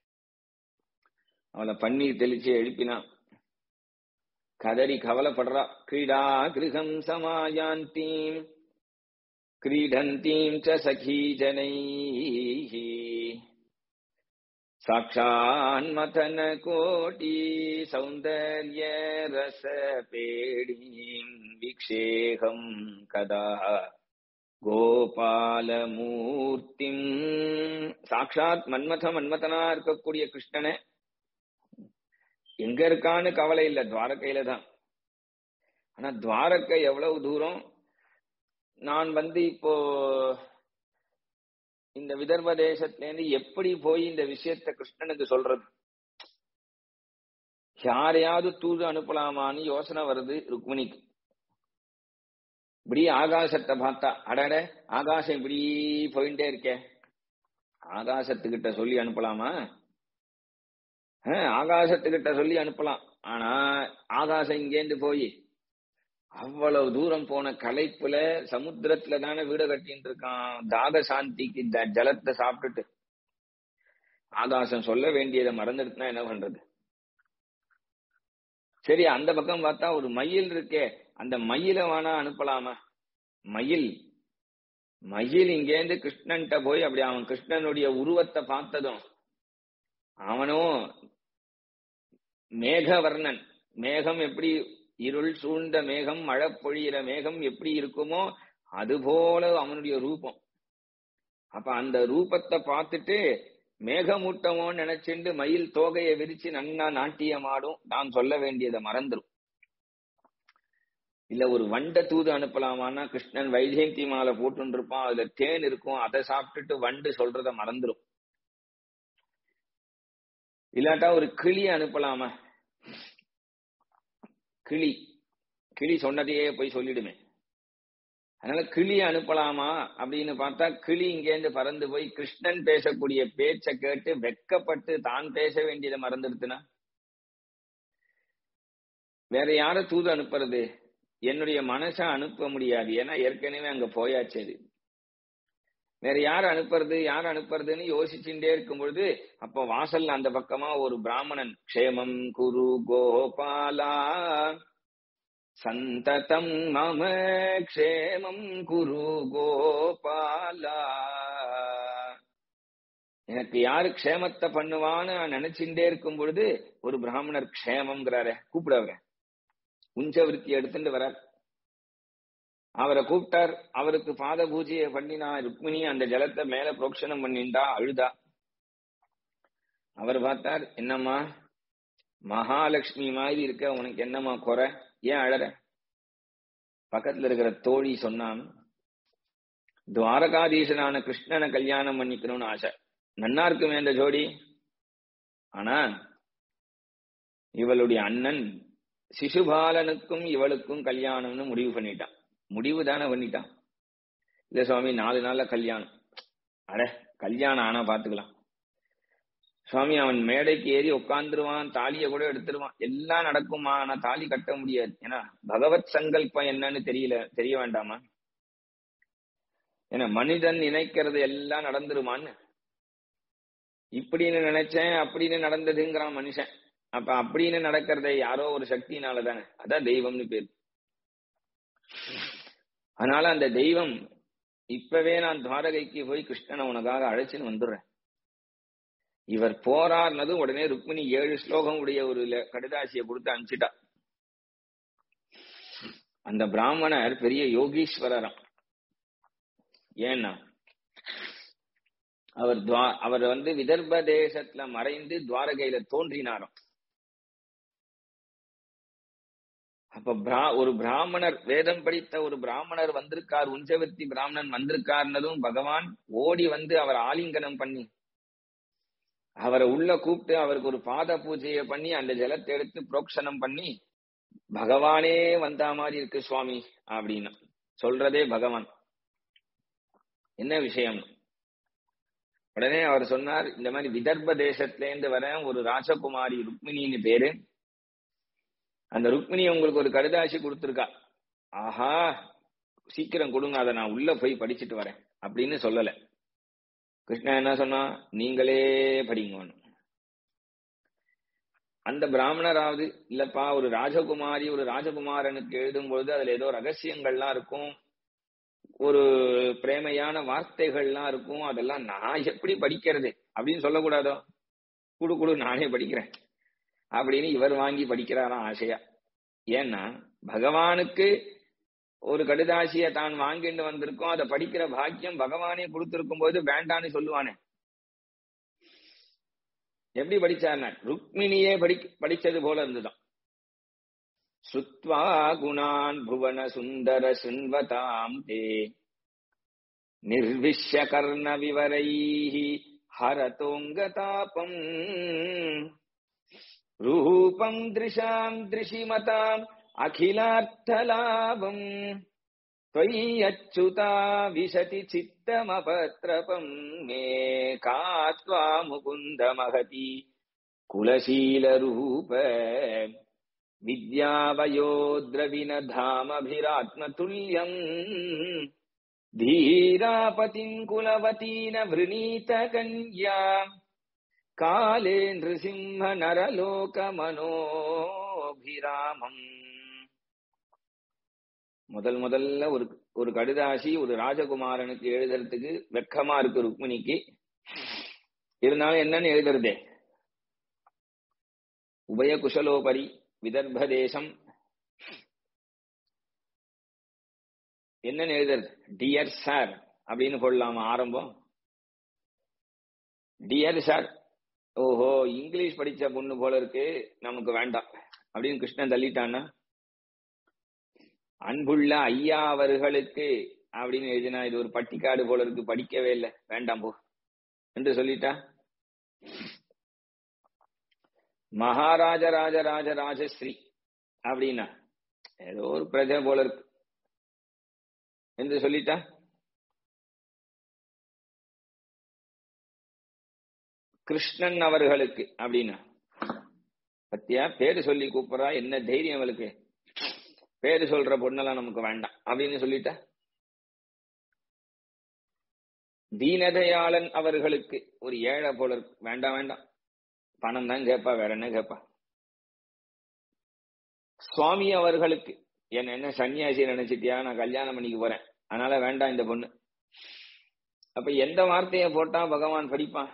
அவளை பன்னீர் தெளிச்சு எழுப்பினான் கதறி கவலைப்படுறா கிரீடா கிருகம் சமாயாந்தீம் கிரீடந்தீம் ச சகீ ஜனைः சாட்சான்மதன கோட்டி சௌந்தர்ய ரச பேடீம் விக்ஷேகம் கதா கோபாலமூர்த்திம் சாட்சாத் மன்மத மன்மதனா இருக்கக்கூடிய கிருஷ்ணனை எங்க இருக்கான்னு கவலை இல்ல துவாரகையில தான் ஆனா துவாரகை எவ்வளவு தூரம் நான் வந்து இப்போ இந்த விதர்ப தேசத்துல இருந்து எப்படி போய் இந்த விஷயத்த கிருஷ்ணனுக்கு சொல்றது யாரையாவது தூது அனுப்பலாமான்னு யோசனை வருது ருக்மிணிக்கு இப்படி ஆகாசத்தை பார்த்தா அடட ஆகாசம் இப்படி போயிட்டே இருக்கே ஆகாசத்துக்கிட்ட சொல்லி அனுப்பலாமா ஆஹ், ஆகாசத்துக்கிட்ட சொல்லி அனுப்பலாம் ஆனா ஆகாசம் இங்கேருந்து போய் அவ்வளவு தூரம் போன களைப்புல சமுத்திரத்துல தானே வீடு கட்டிட்டு இருக்கான் தாக சாந்திக்கு த- ஜலத்தை சாப்பிட்டுட்டு ஆகாசம் சொல்ல வேண்டியதை மறந்துடுத்துனா என்ன பண்றது சரி அந்த பக்கம் பார்த்தா ஒரு மயில் இருக்கே அந்த மயிலை வேணா அனுப்பலாமா மயில் மயில் இங்கேருந்து கிருஷ்ணன்ட்ட போய் அப்படி அவன் கிருஷ்ணனுடைய உருவத்தை பார்த்ததும் அவனும் மேகவர்ணன் மேகம் எப்படி இருள் சூழ்ந்த மேகம் மழை பொழியிற மேகம் எப்படி இருக்குமோ அதுபோல அவனுடைய ரூபம் அப்ப அந்த ரூபத்தை பார்த்துட்டு மேகமூட்டமோ நினைச்சுண்டு மயில் தோகையை விரிச்சு நன்னா நாட்டியமாடும் நான் சொல்ல வேண்டியதை மறந்துரும் இல்ல ஒரு வண்ட தூது அனுப்பலாமான்னா கிருஷ்ணன் வைஜெயந்தி மாலை போட்டு இருப்பான் அதுல தேன் இருக்கும் அதை சாப்பிட்டுட்டு வண்டு சொல்றத மறந்துரும் இல்லாட்டா ஒரு கிளி அனுப்பலாமா கிளி கிளி சொன்னதையே போய் சொல்லிடுமே அதனால கிளி அனுப்பலாமா அப்படின்னு பார்த்தா கிளி இங்கேருந்து பறந்து போய் கிருஷ்ணன் பேசக்கூடிய பேச்சை கேட்டு வெக்கப்பட்டு தான் பேச வேண்டியதை மறந்துடுத்துனா வேற யார தூது அனுப்புறது என்னுடைய மனசை அனுப்ப முடியாது ஏன்னா ஏற்கனவே அங்க போயாச்சு அது வேற யார் அனுப்புறது யார் அனுப்புறதுன்னு யோசிச்சுட்டே இருக்கும் பொழுது அப்போ வாசல்ல அந்த பக்கமா ஒரு பிராமணன் க்ஷேமம் குரு கோபாலா சந்ததம் மம க்ஷேமம் குரு கோபாலா எனக்கு யாரு க்ஷேமத்தை பண்ணுவான்னு நான் நினைச்சுட்டே இருக்கும் பொழுது ஒரு பிராமணர் க்ஷேமம்ங்கிறாரு கூப்பிடவர உஞ்சவிருத்தி எடுத்துட்டு வர அவரை கூப்பிட்டார் அவருக்கு பாத பூஜையை பண்ணினா ருக்மிணி அந்த ஜலத்தை மேல புரோக்ஷனம் பண்ணிண்டா அழுதா அவர் பார்த்தார் என்னம்மா மகாலட்சுமி மாதிரி இருக்க உனக்கு என்னம்மா குறை ஏன் அழற பக்கத்துல இருக்கிற தோழி சொன்னான் துவாரகாதீசனான கிருஷ்ணனை கல்யாணம் பண்ணிக்கணும்னு ஆசை நன்னா இருக்குமே இந்த ஜோடி ஆனா இவளுடைய அண்ணன் சிசுபாலனுக்கும் இவளுக்கும் கல்யாணம்னு முடிவு பண்ணிட்டான் முடிவு தானே பண்ணிட்டான் இல்ல சுவாமி நாலு நாள்ல கல்யாணம் அட கல்யாணம் ஆனா பாத்துக்கலாம் சுவாமி அவன் மேடைக்கு ஏறி உட்காந்துருவான் தாலியை கூட எடுத்துருவான் எல்லாம் நடக்குமா ஆனா தாலி கட்ட முடியாது ஏன்னா பகவத் சங்கல்பம் என்னன்னு தெரியல தெரிய வேண்டாமா ஏன்னா மனிதன் நினைக்கிறது எல்லாம் நடந்துருமான்னு இப்படின்னு நினைச்சேன் அப்படின்னு நடந்ததுங்கிறான் மனுஷன் அப்ப அப்படின்னு நடக்கிறதை யாரோ ஒரு சக்தினால தானே அதான் தெய்வம்னு பேர் அதனால அந்த தெய்வம் இப்பவே நான் துவாரகைக்கு போய் கிருஷ்ணனை உனக்காக அழைச்சின்னு வந்துடுறேன் இவர் போராடினதும் உடனே ருக்மிணி ஏழு ஸ்லோகம் உடைய ஒரு ல- கடிதாசியை கொடுத்து அனுப்பிச்சிட்டா அந்த பிராமணர் பெரிய யோகீஸ்வரராம் ஏன்னா அவர் துவா- அவர் வந்து விதர்ப தேசத்துல மறைந்து துவாரகையில தோன்றினாராம் அப்ப பிரா ஒரு பிராமணர் வேதம் படித்த ஒரு பிராமணர் வந்திருக்கார் உஞ்சவர்த்தி பிராமணன் வந்திருக்காருனதும் பகவான் ஓடி வந்து அவர் ஆலிங்கனம் பண்ணி அவரை உள்ள கூப்பிட்டு அவருக்கு ஒரு பாத பூஜையை பண்ணி அந்த ஜலத்தை எடுத்து புரோக்ஷனம் பண்ணி பகவானே வந்தா மாதிரி இருக்கு சுவாமி அப்படின்னா சொல்றதே பகவான் என்ன விஷயம் உடனே அவர் சொன்னார் இந்த மாதிரி விதர்ப்ப தேசத்திலேருந்து வர ஒரு ராஜகுமாரி ருக்மிணின்னு பேரு அந்த ருக்மிணி உங்களுக்கு ஒரு கடுதாசி கொடுத்துருக்கா ஆஹா சீக்கிரம் கொடுங்க அதை நான் உள்ள போய் படிச்சுட்டு வரேன் அப்படின்னு சொல்லல கிருஷ்ணன் என்ன சொன்னா நீங்களே படிங்கன்னு அந்த பிராமணராவது இல்லப்பா ஒரு ராஜகுமாரி ஒரு ராஜகுமாரனுக்கு எழுதும் பொழுது அதுல ஏதோ ரகசியங்கள்லாம் இருக்கும் ஒரு பிரேமையான வார்த்தைகள்லாம் இருக்கும் அதெல்லாம் நான் எப்படி படிக்கிறது அப்படின்னு சொல்லக்கூடாதோ குடு குடு நானே படிக்கிறேன் அப்படின்னு இவர் வாங்கி படிக்கிறாராம் ஆசையா ஏன்னா பகவானுக்கு ஒரு கடுதாசிய தான் வாங்கிட்டு வந்திருக்கோம் அதை படிக்கிற பாக்கியம் பகவானே கொடுத்திருக்கும் போது வேண்டான்னு சொல்லுவானே எப்படி படிச்சார்னா ருக்மிணியே படி படிச்சது போல இருந்துதான் சுத்வா குணான் புவன சுந்தர சுன்வதாம் தே நிர்விஷ்ய கர்ண விவரைஹி ஹரதோங்கதாபம் ரூபம் திருஷாம் திருஷிமதாம் அகிலார்த்தலாபம் त्वय्यच्युता विशति चित्तमपत्रपम् मे कात्वा मुकुन्दमहति कुलशीलरूप विद्यावयोद्रविनधामभिरात्मतुल्यम् धीरापतिम् कुलवतीन वृणीतकन्या काले नृसिंह नरलोकमनोभिरामम् முதல் முதல்ல ஒரு ஒரு கடுதாசி ஒரு ராஜகுமாரனுக்கு எழுதுறதுக்கு வெக்கமா இருக்கு ருக்மிணிக்கு இருந்தாலும் என்னன்னு எழுதுறதே உபய குஷலோபரி விதர்ப தேசம் என்னன்னு எழுதுறது டியர் சார் அப்படின்னு போடலாமா ஆரம்பம் டியர் சார் ஓஹோ இங்கிலீஷ் படிச்ச பொண்ணு போல இருக்கு நமக்கு வேண்டாம் அப்படின்னு கிருஷ்ணன் தள்ளிட்டான்னா அன்புள்ள ஐயா அவர்களுக்கு அப்படின்னு எழுதினா இது ஒரு பட்டிக்காடு போல இருக்கு படிக்கவே இல்லை வேண்டாம் போ என்று சொல்லிட்டா மகாராஜ ராஜ ராஜ ராஜஸ்ரீ அப்படின்னா ஏதோ ஒரு பிரஜை போல இருக்கு என்று சொல்லிட்டா கிருஷ்ணன் அவர்களுக்கு அப்படின்னா பத்தியா பேரு சொல்லி கூப்பிடுறா என்ன தைரியம் அவளுக்கு பேரு சொல்ற பொண்ணெல்லாம் நமக்கு வேண்டாம் அப்படின்னு சொல்லிட்டா தீனதயாளன் அவர்களுக்கு ஒரு ஏழை போல இருக்கு வேண்டாம் வேண்டாம் பணம் தான் கேட்பா வேற என்ன கேட்பா சுவாமி அவர்களுக்கு என்ன என்ன சன்னியாசி நினைச்சிட்டியா நான் கல்யாணம் பண்ணிக்க போறேன் அதனால வேண்டாம் இந்த பொண்ணு அப்ப எந்த வார்த்தையை போட்டா பகவான் படிப்பான்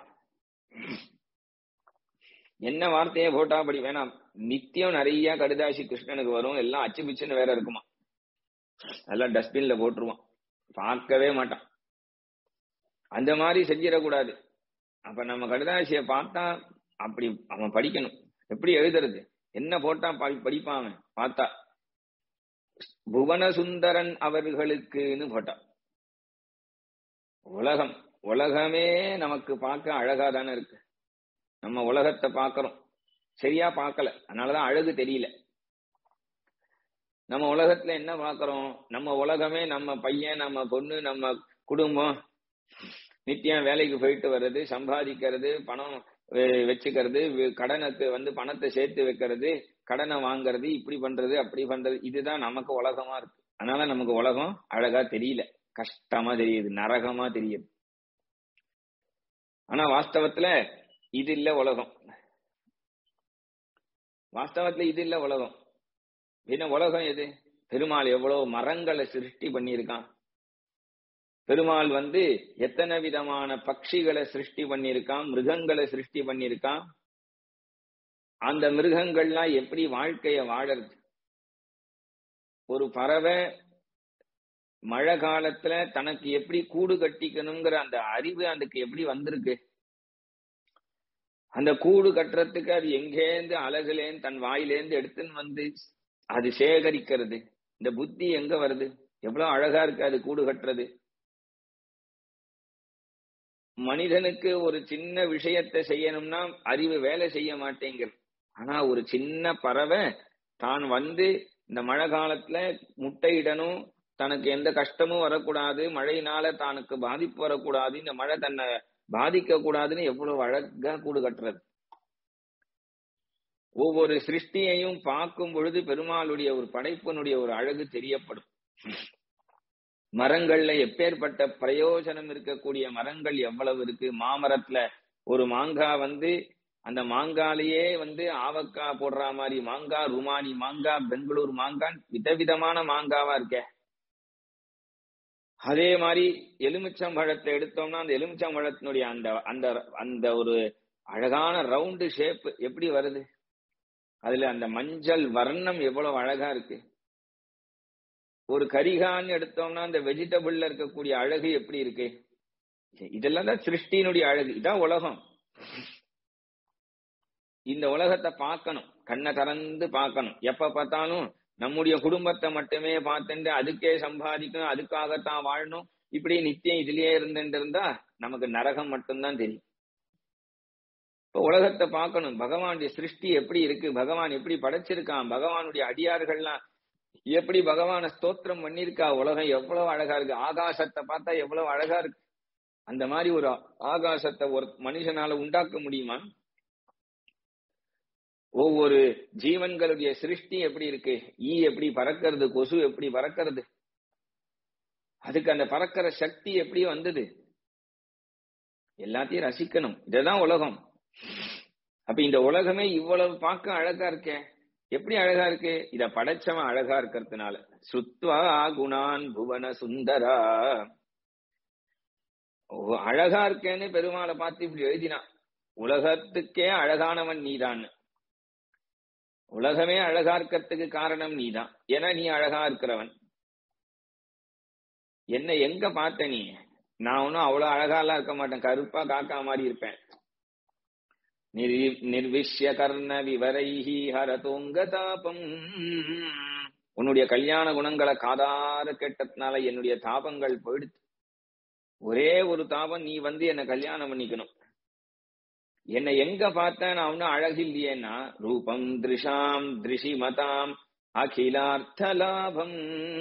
என்ன வார்த்தையை போட்டா படி வேணாம் நித்தியம் நிறைய கடுதாசி கிருஷ்ணனுக்கு வரும் எல்லாம் அச்சு பிச்சுன்னு வேற இருக்குமா எல்லாம் டஸ்ட்பின்ல போட்டுருவான் பார்க்கவே மாட்டான் அந்த மாதிரி செஞ்சிடக்கூடாது அப்ப நம்ம கடுதாசிய பார்த்தா அப்படி அவன் படிக்கணும் எப்படி எழுதுறது என்ன போட்டா படிப்பான் அவன் பார்த்தா புவன சுந்தரன் அவர்களுக்குன்னு போட்டான் உலகம் உலகமே நமக்கு பார்க்க அழகா தானே இருக்கு நம்ம உலகத்தை பார்க்கறோம் சரியா பார்க்கல அதனாலதான் அழகு தெரியல நம்ம உலகத்துல என்ன பார்க்கறோம் நம்ம உலகமே நம்ம பையன் நம்ம பொண்ணு நம்ம குடும்பம் நித்தியம் வேலைக்கு போயிட்டு வர்றது சம்பாதிக்கிறது பணம் வச்சுக்கிறது கடனுக்கு வந்து பணத்தை சேர்த்து வைக்கிறது கடனை வாங்குறது இப்படி பண்றது அப்படி பண்றது இதுதான் நமக்கு உலகமா இருக்கு அதனால நமக்கு உலகம் அழகா தெரியல கஷ்டமா தெரியுது நரகமா தெரியுது ஆனா வாஸ்தவத்துல இது இல்ல உலகம் வாஸ்தவத்துல இது இல்ல உலகம் என்ன உலகம் எது பெருமாள் எவ்வளவு மரங்களை சிருஷ்டி பண்ணியிருக்கான் பெருமாள் வந்து எத்தனை விதமான பட்சிகளை சிருஷ்டி பண்ணியிருக்கான் மிருகங்களை சிருஷ்டி பண்ணியிருக்கான் அந்த மிருகங்கள்லாம் எப்படி வாழ்க்கைய வாழறது ஒரு பறவை மழை காலத்துல தனக்கு எப்படி கூடு கட்டிக்கணுங்கிற அந்த அறிவு அதுக்கு எப்படி வந்திருக்கு அந்த கூடு கட்டுறதுக்கு அது எங்கேருந்து அழகுலேருந்து தன் வாயிலேருந்து எடுத்துன்னு வந்து அது சேகரிக்கிறது இந்த புத்தி எங்க வருது எவ்வளவு அழகா இருக்கு அது கூடு கட்டுறது மனிதனுக்கு ஒரு சின்ன விஷயத்தை செய்யணும்னா அறிவு வேலை செய்ய மாட்டேங்கிறது ஆனா ஒரு சின்ன பறவை தான் வந்து இந்த மழை காலத்துல முட்டையிடணும் தனக்கு எந்த கஷ்டமும் வரக்கூடாது மழையினால தனக்கு பாதிப்பு வரக்கூடாது இந்த மழை தன்னை பாதிக்க கூடாதுன்னு எவ்வளவு அழகா கூடு கட்டுறது ஒவ்வொரு சிருஷ்டியையும் பார்க்கும் பொழுது பெருமாளுடைய ஒரு படைப்பினுடைய ஒரு அழகு தெரியப்படும் மரங்கள்ல எப்பேற்பட்ட பிரயோஜனம் இருக்கக்கூடிய மரங்கள் எவ்வளவு இருக்கு மாமரத்துல ஒரு மாங்காய் வந்து அந்த மாங்காலேயே வந்து ஆவக்காய் போடுற மாதிரி மாங்காய் ருமானி மாங்காய் பெங்களூர் மாங்காய் விதவிதமான மாங்காவா இருக்கே அதே மாதிரி எலுமிச்சம்பழத்தை எடுத்தோம்னா அந்த எலுமிச்சம்பழத்தினுடைய அந்த அந்த அந்த ஒரு அழகான ரவுண்டு ஷேப் எப்படி வருது அதுல அந்த மஞ்சள் வர்ணம் எவ்வளவு அழகா இருக்கு ஒரு கரிகான்னு எடுத்தோம்னா அந்த வெஜிடபிள்ல இருக்கக்கூடிய அழகு எப்படி இருக்கு இதெல்லாம் தான் சிருஷ்டியினுடைய அழகு இதான் உலகம் இந்த உலகத்தை பார்க்கணும் கண்ணை திறந்து பார்க்கணும் எப்ப பார்த்தாலும் நம்முடைய குடும்பத்தை மட்டுமே பார்த்துட்டு அதுக்கே சம்பாதிக்கணும் அதுக்காகத்தான் வாழணும் இப்படி நித்தியம் இதுலயே இருந்துட்டு இருந்தா நமக்கு நரகம் மட்டும்தான் தெரியும் இப்ப உலகத்தை பார்க்கணும் பகவானுடைய சிருஷ்டி எப்படி இருக்கு பகவான் எப்படி படைச்சிருக்கான் பகவானுடைய அடியார்கள்லாம் எப்படி பகவான ஸ்தோத்திரம் பண்ணிருக்கா உலகம் எவ்வளவு அழகா இருக்கு ஆகாசத்தை பார்த்தா எவ்வளவு அழகா இருக்கு அந்த மாதிரி ஒரு ஆகாசத்தை ஒரு மனுஷனால உண்டாக்க முடியுமா ஒவ்வொரு ஜீவன்களுடைய சிருஷ்டி எப்படி இருக்கு ஈ எப்படி பறக்கிறது கொசு எப்படி பறக்கிறது அதுக்கு அந்த பறக்கிற சக்தி எப்படி வந்தது எல்லாத்தையும் ரசிக்கணும் இதுதான் உலகம் அப்ப இந்த உலகமே இவ்வளவு பார்க்க அழகா இருக்கே எப்படி அழகா இருக்கு இத படைச்சவன் அழகா இருக்கிறதுனால சுத்வா குணான் புவன சுந்தரா அழகா இருக்கேன்னு பெருமாளை பார்த்து இப்படி எழுதினான் உலகத்துக்கே அழகானவன் நீதான் உலகமே அழகா இருக்கிறதுக்கு காரணம் நீதான் ஏன்னா நீ அழகா இருக்கிறவன் என்ன எங்க பார்த்த நீ நான் ஒன்னும் அவ்வளவு அழகாலாம் இருக்க மாட்டேன் கருப்பா காக்கா மாதிரி இருப்பேன் நிர்விஷ்ய கர்ண விவரைஹி ஹரதோங்க தாபம் உன்னுடைய கல்யாண குணங்களை காதார கேட்டதுனால என்னுடைய தாபங்கள் போயிடுத்து ஒரே ஒரு தாபம் நீ வந்து என்ன கல்யாணம் பண்ணிக்கணும் என்னை எங்க பார்த்தேன் நான் ஒன்னும் அழகில்லையேன்னா ரூபம் திருஷாம் திருஷி மதாம் அகிலார்த்த லாபம்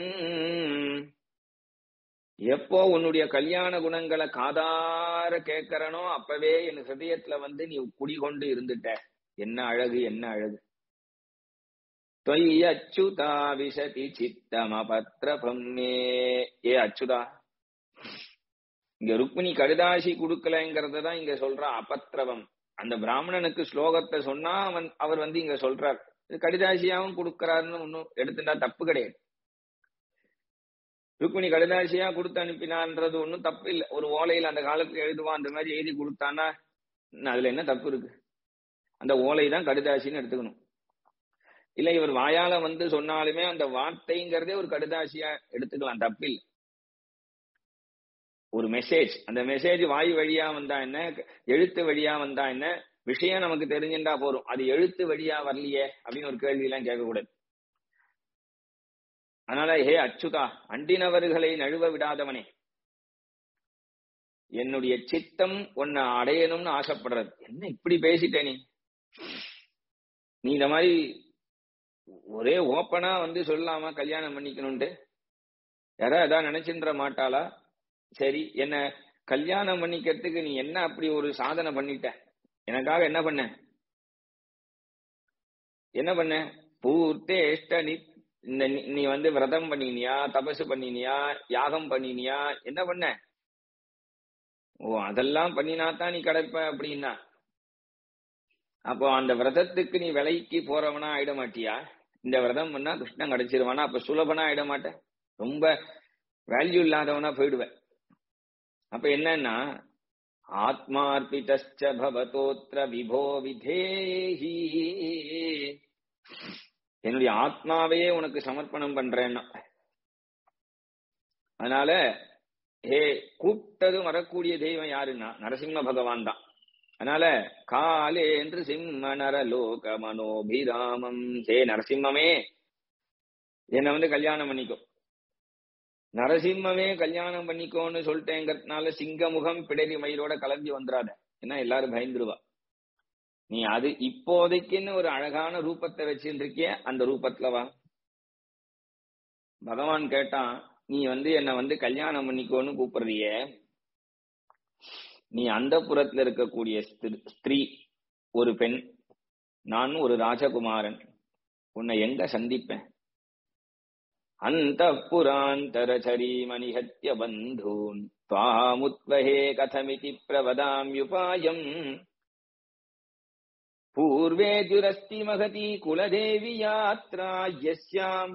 எப்போ உன்னுடைய கல்யாண குணங்களை காதார கேட்கறனோ அப்பவே என் ஹிருதயத்துல வந்து நீ குடிகொண்டு இருந்துட்ட என்ன அழகு என்ன அழகு தொய் அச்சுதா விசதி சித்தமபத்ரபம் மே ஏ அச்சுதா இங்க ருக்மிணி கடுதாசி கொடுக்கலங்கிறத தான் இங்க சொல்றா அபத்ரவம் அந்த பிராமணனுக்கு ஸ்லோகத்தை சொன்னா அவன் அவர் வந்து இங்க சொல்றார் கடிதாசியாவும் கொடுக்கறாருன்னு ஒன்னும் எடுத்துட்டா தப்பு கிடையாது ருக்மிணி கடிதாசியா கொடுத்து அனுப்பினான்றது ஒன்றும் தப்பு இல்லை ஒரு ஓலையில் அந்த காலத்துல எழுதுவான் அந்த மாதிரி எழுதி கொடுத்தானா அதுல என்ன தப்பு இருக்கு அந்த ஓலை தான் கடிதாசின்னு எடுத்துக்கணும் இல்ல இவர் வாயால வந்து சொன்னாலுமே அந்த வார்த்தைங்கிறதே ஒரு கடிதாசியா எடுத்துக்கலாம் தப்பு இல்லை ஒரு மெசேஜ் அந்த மெசேஜ் வாய் வழியா வந்தா என்ன எழுத்து வழியா வந்தா என்ன விஷயம் நமக்கு தெரிஞ்சுட்டா போறோம் அது எழுத்து வழியா வரலையே அப்படின்னு ஒரு கேள்வி எல்லாம் கேட்கக்கூடாது அதனால ஹே அச்சுதா அண்டினவர்களை நழுவ விடாதவனே என்னுடைய சித்தம் உன்னை அடையணும்னு ஆசைப்படுறது என்ன இப்படி பேசிட்ட நீ நீ இந்த மாதிரி ஒரே ஓப்பனா வந்து சொல்லாம கல்யாணம் பண்ணிக்கணும்ட்டு யாரா ஏதாவது நினைச்சுன்ற மாட்டாளா சரி என்ன கல்யாணம் பண்ணிக்கிறதுக்கு நீ என்ன அப்படி ஒரு சாதனை பண்ணிட்ட எனக்காக என்ன பண்ண என்ன பண்ண பூர்த்தேஷ்ட நி இந்த நீ வந்து விரதம் பண்ணினியா தபசு பண்ணினியா யாகம் பண்ணினியா என்ன பண்ண ஓ அதெல்லாம் பண்ணினா தான் நீ கிடைப்ப அப்படின்னா அப்போ அந்த விரதத்துக்கு நீ விலைக்கு போறவனா ஆயிட மாட்டியா இந்த விரதம் பண்ணா கிருஷ்ணன் கிடைச்சிருவானா அப்ப சுலபனா ஆயிட மாட்டேன் ரொம்ப வேல்யூ இல்லாதவனா போயிடுவேன் அப்ப என்னன்னா ஆத்மார்பிதச்ச பவதோத்ர விபோ விதேஹி என்னுடைய ஆத்மாவையே உனக்கு சமர்ப்பணம் பண்றேன்னா அதனால ஹே கூப்பிட்டதும் வரக்கூடிய தெய்வம் யாருன்னா நரசிம்ம பகவான் தான் அதனால காலே என்று சிம்ம நரலோக மனோபிராமம் ஹே நரசிம்மமே என்னை வந்து கல்யாணம் பண்ணிக்கோ நரசிம்மமே கல்யாணம் பண்ணிக்கோன்னு சொல்லிட்டேங்கிறதுனால சிங்கமுகம் பிடரி மயிலோட கலந்து வந்துடாத ஏன்னா எல்லாரும் பயந்துருவா நீ அது இப்போதைக்குன்னு ஒரு அழகான ரூபத்தை வச்சுட்டு இருக்கிய அந்த ரூபத்துல வா பகவான் கேட்டான் நீ வந்து என்ன வந்து கல்யாணம் பண்ணிக்கோன்னு கூப்பிடுறியே நீ அந்த புறத்துல இருக்கக்கூடிய ஸ்திரி- ஸ்திரீ ஒரு பெண் நான் ஒரு ராஜகுமாரன் உன்னை எங்க சந்திப்பேன் அந்த புராந்தரச்சரி மணிஹத்ய பந்தூன் त्वामुत्वहे कथमिति प्रवदाम्युपायम् पूर्वेद्युरस्ति महती कुलदेवी यात्रा यस्याम्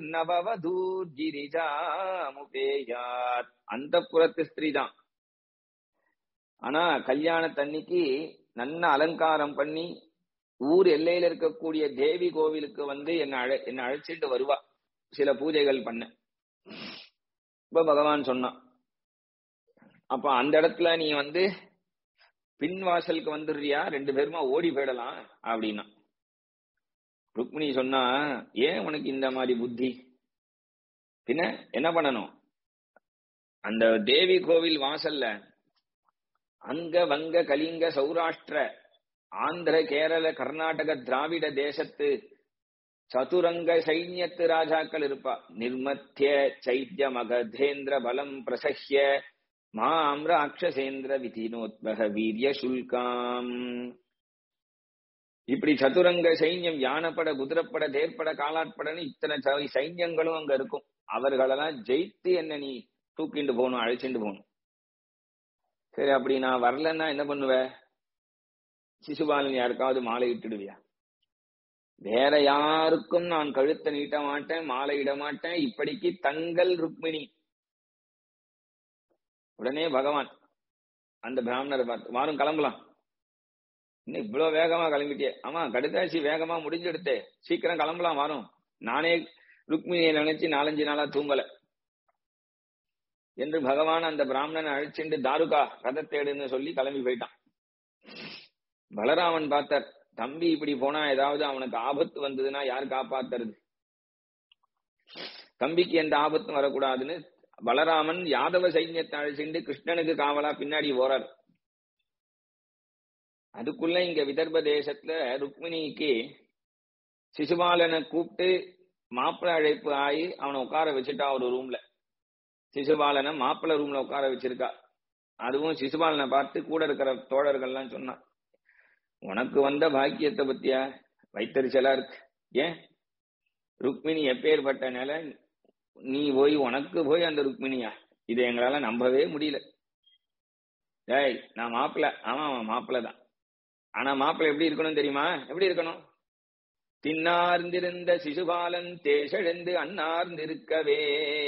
बहिर्नववधूर्गिरिजामुपेयात् அந்த புறத்து ஸ்திரீ தான் ஆனா கல்யாணத்தன்னைக்கு நல்ல அலங்காரம் பண்ணி ஊர் எல்லையில இருக்கக்கூடிய தேவி கோவிலுக்கு வந்து என்ன அழ என்ன அழைச்சிட்டு வருவா சில பூஜைகள் பண்ண இப்ப பகவான் சொன்னான் அப்ப அந்த இடத்துல நீ வந்து பின் வாசலுக்கு வந்துடுறியா ரெண்டு பேருமா ஓடி போயிடலாம் அப்படின்னா ருக்மிணி சொன்னா ஏன் உனக்கு இந்த மாதிரி புத்தி பின்ன என்ன பண்ணணும் அந்த தேவி கோவில் வாசல்ல அங்க வங்க கலிங்க சௌராஷ்டிர ஆந்திர கேரள கர்நாடக திராவிட தேசத்து சதுரங்க சைன்யத்து ராஜாக்கள் இருப்பா நிர்மத்திய சைத்ய மகதேந்திர பலம் பிரசஹ்ய மாம் ராட்சசேந்திர விதினோத்பக வீரிய சுல்காம் இப்படி சதுரங்க சைன்யம் யானப்பட குதிரப்பட தேர்ப்பட காலாட்படன்னு இத்தனை சை- சைன்யங்களும் அங்க இருக்கும் அவர்களெல்லாம் ஜெயித்து என்ன நீ தூக்கிண்டு போகணும் அழைச்சிட்டு போகணும் சரி அப்படி நான் வரலன்னா என்ன பண்ணுவ சிசுபாலன் யாருக்காவது மாலை இட்டுடுவியா வேற யாருக்கும் நான் கழுத்தை நீட்ட மாட்டேன் மாலை இட மாட்டேன் இப்படிக்கு தங்கள் ருக்மிணி உடனே பகவான் அந்த பிராமணரை பார்த்து வாரும் கிளம்பலாம் இன்னும் இவ்வளவு வேகமா கிளம்பிட்டே ஆமா கடுதாசி வேகமா முடிஞ்செடுத்தே சீக்கிரம் கிளம்பலாம் வாரும் நானே ருக்மிணியை நினைச்சு நாலஞ்சு நாளா தூங்கல என்று பகவான் அந்த பிராமணனை அழைச்சிட்டு தாருகா ரதத்தேடுன்னு சொல்லி கிளம்பி போயிட்டான் பலராமன் பார்த்தார் தம்பி இப்படி போனா ஏதாவது அவனுக்கு ஆபத்து வந்ததுன்னா யார் காப்பாத்துறது தம்பிக்கு எந்த ஆபத்தும் வரக்கூடாதுன்னு பலராமன் யாதவ சைன்யத்தை அழைச்சிட்டு கிருஷ்ணனுக்கு காவலா பின்னாடி போறார் அதுக்குள்ள இங்க விதர்ப தேசத்துல ருக்மிணிக்கு சிசுபாலனை கூப்பிட்டு மாப்பிள்ளை அழைப்பு ஆகி அவனை உட்கார வச்சுட்டா ஒரு ரூம்ல சிசுபாலனை மாப்பிள்ளை ரூம்ல உட்கார வச்சிருக்கா அதுவும் சிசுபாலனை பார்த்து கூட இருக்கிற தோழர்கள்லாம் சொன்னான் உனக்கு வந்த பாக்கியத்தை பத்தியா வைத்தறிச்சலா இருக்கு ஏன் ருக்மிணி எப்பேற்பட்ட நிலை நீ போய் உனக்கு போய் அந்த ருக்மிணியா இதை எங்களால நம்பவே முடியல டேய் நான் மாப்பிள்ள ஆமா அவன் மாப்பிள்ள தான் ஆனா மாப்பிள்ள எப்படி இருக்கணும் தெரியுமா எப்படி இருக்கணும் தின்னார்ந்திருந்த சிசுபாலன் தேசெழுந்து அன்னார்ந்திருக்கவே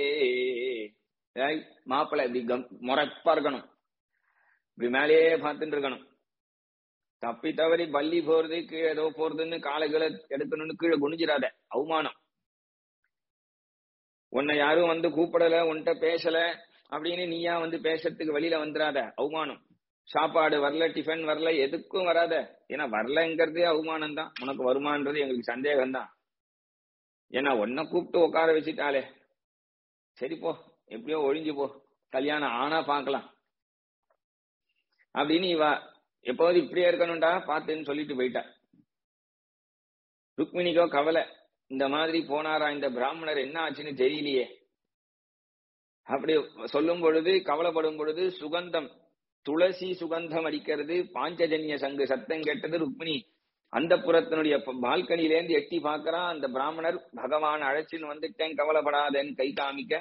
டேய் மாப்பிள்ள இப்படி கம் முறைப்பா இருக்கணும் இப்படி மேலேயே பார்த்துட்டு இருக்கணும் தப்பி தவறி பள்ளி போறது கீழே ஏதோ போறதுன்னு காலை கீழே எடுக்கணும்னு கீழே குனிஞ்சிடாத அவமானம் உன்னை யாரும் வந்து கூப்பிடல உன்கிட்ட பேசல அப்படின்னு நீயா வந்து பேசுறதுக்கு வெளியில வந்துடாத அவமானம் சாப்பாடு வரல டிஃபன் வரல எதுக்கும் வராத ஏன்னா வரலங்கிறதே அவமானம் தான் உனக்கு வருமானது எங்களுக்கு சந்தேகம் தான் ஏன்னா உன்னை கூப்பிட்டு உட்கார வச்சுட்டாலே சரி போ எப்படியோ ஒழிஞ்சு போ கல்யாணம் ஆனா பார்க்கலாம் அப்படின்னு இவா எப்போது இப்படியே இருக்கணும்டா பாத்துன்னு சொல்லிட்டு போயிட்டா ருக்மிணிக்கோ கவலை இந்த மாதிரி போனாரா இந்த பிராமணர் என்ன ஆச்சுன்னு தெரியலையே அப்படி சொல்லும் பொழுது கவலைப்படும் பொழுது சுகந்தம் துளசி சுகந்தம் அடிக்கிறது பாஞ்சஜன்ய சங்கு சத்தம் கேட்டது ருக்மிணி அந்த புறத்தினுடைய பால்கனிலேருந்து எட்டி பார்க்கறான் அந்த பிராமணர் பகவான் அழைச்சின்னு வந்துட்டேன் கவலைப்படாதேன்னு கை காமிக்க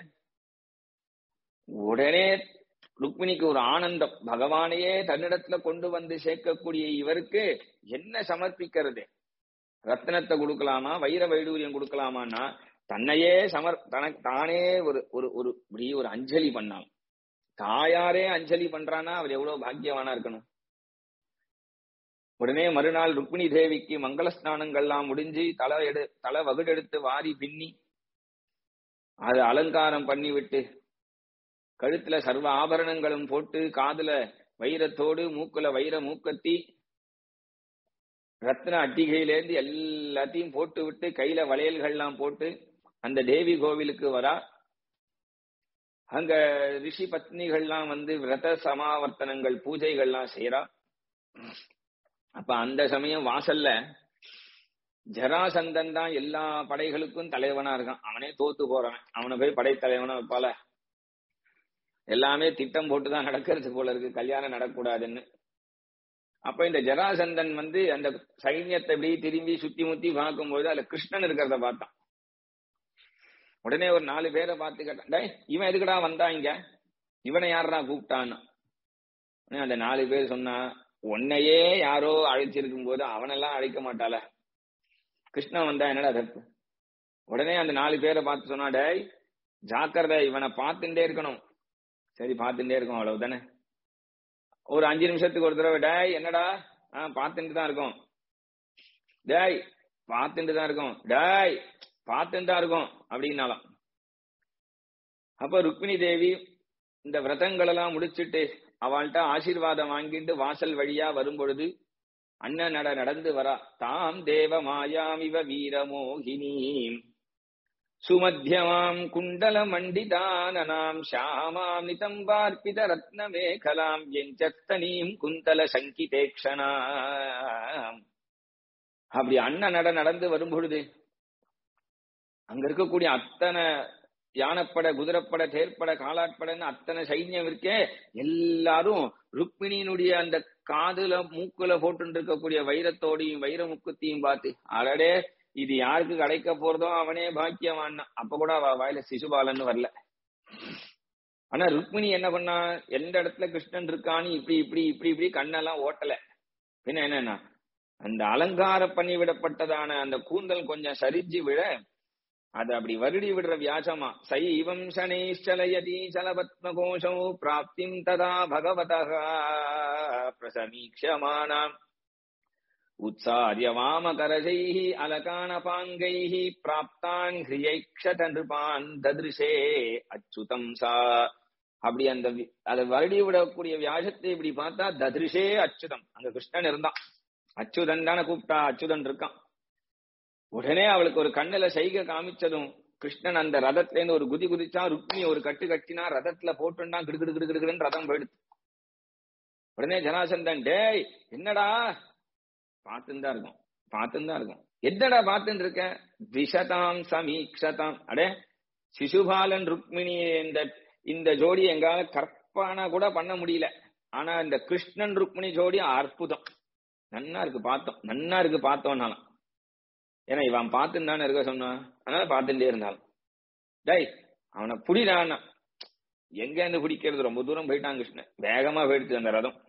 உடனே ருக்மிணிக்கு ஒரு ஆனந்தம் பகவானையே தன்னிடத்துல கொண்டு வந்து சேர்க்கக்கூடிய இவருக்கு என்ன சமர்ப்பிக்கிறது ரத்னத்தை கொடுக்கலாமா வைர வைடூரியம் கொடுக்கலாமான்னா தன்னையே சமர் தனக்கு தானே ஒரு ஒரு ஒரு இப்படி ஒரு அஞ்சலி பண்ணான் தாயாரே அஞ்சலி பண்றானா அவர் எவ்வளவு பாக்கியவானா இருக்கணும் உடனே மறுநாள் ருக்மிணி தேவிக்கு மங்கள ஸ்நானங்கள்லாம் முடிஞ்சு தலை எடு தலை வகுடெடுத்து வாரி பின்னி அது அலங்காரம் பண்ணி விட்டு கழுத்துல சர்வ ஆபரணங்களும் போட்டு காதுல வைரத்தோடு மூக்குல வைர மூக்கத்தி ரத்ன அட்டிகையிலேருந்து எல்லாத்தையும் போட்டு விட்டு கையில வளையல்கள்லாம் போட்டு அந்த தேவி கோவிலுக்கு வரா அங்க ரிஷி பத்னிகள்லாம் வந்து விரத சமாவர்த்தனங்கள் பூஜைகள்லாம் செய்யறா அப்ப அந்த சமயம் வாசல்ல ஜராசந்தன் தான் எல்லா படைகளுக்கும் தலைவனா இருக்கான் அவனே தோத்து போறவன் அவனை போய் படைத்தலைவனா வைப்பால எல்லாமே திட்டம் போட்டுதான் நடக்கிறது போல இருக்கு கல்யாணம் நடக்கூடாதுன்னு அப்ப இந்த ஜராசந்தன் வந்து அந்த சைன்யத்தை இப்படி திரும்பி சுத்தி முத்தி பார்க்கும்போது அதுல கிருஷ்ணன் இருக்கிறத பார்த்தான் உடனே ஒரு நாலு பேரை பார்த்து கேட்டான் டேய் இவன் எதுக்குடா வந்தா இங்க இவனை யாரா கூப்பிட்டான்னு உடனே அந்த நாலு பேர் சொன்னா உன்னையே யாரோ அழைச்சிருக்கும் போது அவனெல்லாம் அழைக்க மாட்டாள கிருஷ்ணன் வந்தா என்னடா தப்பு உடனே அந்த நாலு பேரை பார்த்து சொன்னா டேய் ஜாக்கிரதை இவனை பார்த்துட்டே இருக்கணும் சரி பார்த்துட்டே இருக்கும் அவ்வளவுதானே ஒரு அஞ்சு நிமிஷத்துக்கு ஒரு தடவை டேய் என்னடா ஆஹ் பார்த்துட்டு தான் இருக்கோம் டேய் பார்த்துட்டு தான் இருக்கோம் டேய் பார்த்துட்டு தான் இருக்கோம் அப்படின்னாலாம் அப்ப ருக்மிணி தேவி இந்த விரதங்கள் எல்லாம் முடிச்சிட்டு அவள்கிட்ட ஆசீர்வாதம் வாங்கிட்டு வாசல் வழியா வரும் பொழுது அண்ணன் நட நடந்து வரா தாம் தேவ மாயாமிவ வீரமோகினி சுமத்தியமாம் குண்டல மண்டிதானனாம் ஷாமாம் நிதம்பார்ப்பித ரத்ன மேகலாம் எஞ்சத்தனீம் குந்தல சங்கிதேக்ஷனா அப்படி அண்ணன் நட நடந்து வரும் பொழுது அங்க இருக்கக்கூடிய அத்தனை யானைப்பட குதிரைப்பட தேர்ப்பட காலாட்படன்னு அத்தனை சைன்யம் இருக்கே எல்லாரும் ருக்மிணியினுடைய அந்த காதுல மூக்குல போட்டு இருக்கக்கூடிய வைரத்தோடையும் வைர முக்குத்தையும் பார்த்து அடடே இது யாருக்கு கிடைக்க போறதோ அவனே பாக்கியவான் அப்ப கூட அவ வாயில சிசுபாலன்னு வரல ஆனா ருக்மிணி என்ன பண்ணா எந்த இடத்துல கிருஷ்ணன் இருக்கான்னு இப்படி இப்படி இப்படி இப்படி கண்ணெல்லாம் ஓட்டல பின்ன என்னன்னா அந்த அலங்கார பண்ணி விடப்பட்டதான அந்த கூந்தல் கொஞ்சம் சரிஞ்சு விழ அது அப்படி வருடி விடுற வியாசமா சைவம் சனேஷலயதி சலபத்ம கோஷோ பிராப்திம் ததா பகவதா பிரசமீக்ஷமானாம் உத்சாரிய வாமகரஜைः அலகானபாங்கைः பிராப்தான் ஹிரியைக்ஷத நிருபான் ததிருஷே அச்சுதம் சா அப்படி அந்த வி- அதை வருடி விடக்கூடிய வியாசத்தை இப்படி பார்த்தா ததிருஷே அச்சுதம் அங்க கிருஷ்ணன் இருந்தான் அச்சுதன் தானே கூப்பிட்டா அச்சுதன் இருக்கான் உடனே அவளுக்கு ஒரு கண்ணுல சைகை காமிச்சதும் கிருஷ்ணன் அந்த ரதத்துல இருந்து ஒரு குதி குதிச்சா ருக்மி ஒரு கட்டு கட்டினா ரதத்துல போட்டுண்டா கிடு கிடு கிடு கிடுன்னு ரதம் போயிடுது உடனே ஜனாசந்தன் டேய் என்னடா பார்த்துன்னு தான் இருக்கும் பார்த்துன்னு தான் இருக்கும் என்னடா பார்த்துன்னு இருக்க திசதாம் சமீக்ஷதாம் அடே சிசுபாலன் ருக்மிணி இந்த இந்த ஜோடி எங்கால கற்பனா கூட பண்ண முடியல ஆனா இந்த கிருஷ்ணன் ருக்மிணி ஜோடி அற்புதம் நன்னா இருக்கு பார்த்தோம் நன்னா இருக்கு பார்த்தோம்னாலும் ஏன்னா இவன் பார்த்துன்னு தானே இருக்க சொன்னான் அதனால பார்த்துட்டே இருந்தாலும் டேய் அவனை புடிடான்னா எங்க இருந்து பிடிக்கிறது ரொம்ப தூரம் போயிட்டான் கிருஷ்ணன் வேகமா போயிடுச்சு அந்த ரதம்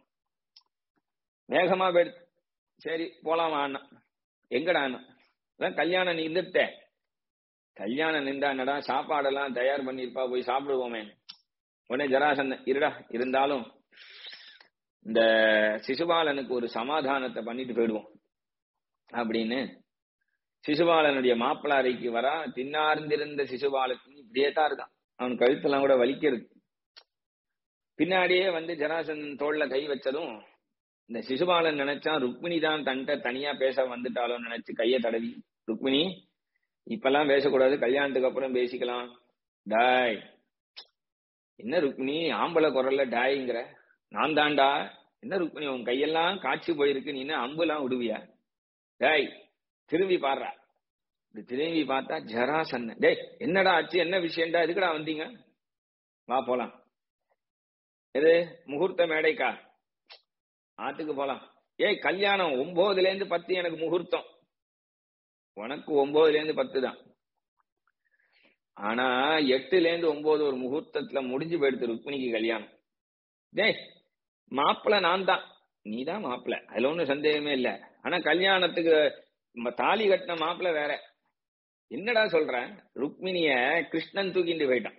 வேகமா போயிடுச்சு சரி போலாமா அண்ணா எங்கடா அண்ணா அதான் கல்யாணம் நீ இருந்துட்ட கல்யாணம் நின்றா என்னடா சாப்பாடெல்லாம் தயார் பண்ணிருப்பா போய் சாப்பிடுவோமே உடனே ஜராசந்தன் இருடா இருந்தாலும் இந்த சிசுபாலனுக்கு ஒரு சமாதானத்தை பண்ணிட்டு போயிடுவோம் அப்படின்னு சிசுபாலனுடைய மாப்பிளாரைக்கு வரா தின்னார்ந்திருந்த சிசுபாலன் இப்படியே தான் இருக்கான் அவன் கழுத்தெல்லாம் கூட வலிக்கிறது பின்னாடியே வந்து ஜராசந்தன் தோல்ல கை வச்சதும் இந்த சிசுபாலன் நினைச்சான் ருக்மிணி தான் தன்ட்ட தனியா பேச வந்துட்டாலும் நினைச்சு கைய தடவி ருக்மிணி இப்பெல்லாம் பேசக்கூடாது கல்யாணத்துக்கு அப்புறம் பேசிக்கலாம் டாய் என்ன ருக்மிணி ஆம்பளை குரல்ல டாய்ங்கிற நான் தான்டா என்ன ருக்மிணி உன் கையெல்லாம் காய்ச்சி போயிருக்கு நீ என்ன அம்புலாம் விடுவியா டேய் திரும்பி பாடுறா இது திரும்பி பார்த்தா ஜராசன்ன டேய் என்னடா ஆச்சு என்ன விஷயம்டா எதுக்குடா வந்தீங்க வா போலாம் எது முகூர்த்த மேடைக்கா ஆத்துக்கு போலாம் ஏய் கல்யாணம் ஒன்பதுல இருந்து பத்து எனக்கு முகூர்த்தம் உனக்கு ஒன்பதுல இருந்து பத்து தான் ஆனா எட்டுல இருந்து ஒன்பது ஒரு முகூர்த்தத்துல முடிஞ்சு போயிடுது ருக்மிணிக்கு கல்யாணம் டேய் மாப்பிள்ள நான் தான் நீ தான் மாப்பிள்ள அதுல ஒண்ணும் சந்தேகமே இல்ல ஆனா கல்யாணத்துக்கு ம- தாலி கட்டின மாப்பிள்ள வேற என்னடா சொல்ற ருக்மிணிய கிருஷ்ணன் தூக்கிட்டு போயிட்டான்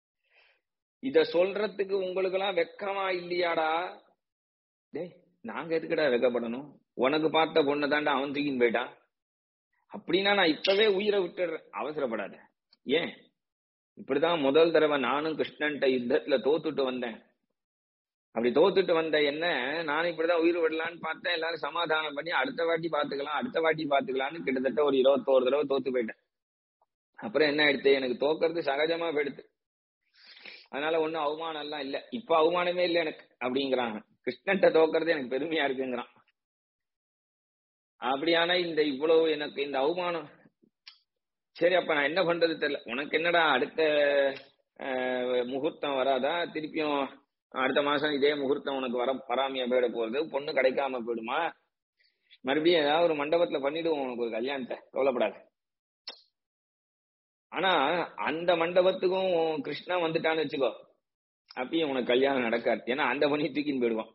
இத சொல்றதுக்கு உங்களுக்கு எல்லாம் வெக்கமா இல்லையாடா டேய் நாங்க எதுக்குடா வெக்கப்படணும் உனக்கு பார்த்த பொண்ணை தாண்டா அவன் தூக்கின்னு போயிட்டான் அப்படின்னா நான் இப்பவே உயிரை விட்டுடுறேன் அவசரப்படாத ஏன் இப்படிதான் முதல் தடவை நானும் கிருஷ்ணன்ட்ட யுத்தத்துல தோத்துட்டு வந்தேன் அப்படி தோத்துட்டு வந்த என்ன நானும் இப்படிதான் உயிர் விடலான்னு பார்த்தேன் எல்லாரும் சமாதானம் பண்ணி அடுத்த வாட்டி பாத்துக்கலாம் அடுத்த வாட்டி பாத்துக்கலாம்னு கிட்டத்தட்ட ஒரு இருபத்தோரு தடவை தோத்து போயிட்டேன் அப்புறம் என்ன ஆயிடுத்து எனக்கு தோக்கிறது சகஜமா போயிடுது அதனால ஒண்ணும் அவமானம் எல்லாம் இல்ல இப்ப அவமானமே இல்ல எனக்கு அப்படிங்கிறாங்க கிருஷ்ணன்ட்ட தோக்கிறது எனக்கு பெருமையா இருக்குங்கிறான் அப்படியானா இந்த இவ்வளவு எனக்கு இந்த அவமானம் சரி அப்ப நான் என்ன பண்றது தெரியல உனக்கு என்னடா அடுத்த அஹ், முகூர்த்தம் வராதா திருப்பியும் அடுத்த மாசம் இதே முகூர்த்தம் உனக்கு வர வராமையா போயிட போறது பொண்ணு கிடைக்காம போயிடுமா மறுபடியும் ஏதாவது ஒரு மண்டபத்துல பண்ணிடுவோம் உனக்கு ஒரு கல்யாணத்தை கவலைப்படாத ஆனா அந்த மண்டபத்துக்கும் உன் கிருஷ்ணா வந்துட்டான்னு வச்சுக்கோ அப்பயும் உனக்கு கல்யாணம் நடக்காது ஏன்னா அந்த பண்ணி தூக்கின்னு போயிடுவான்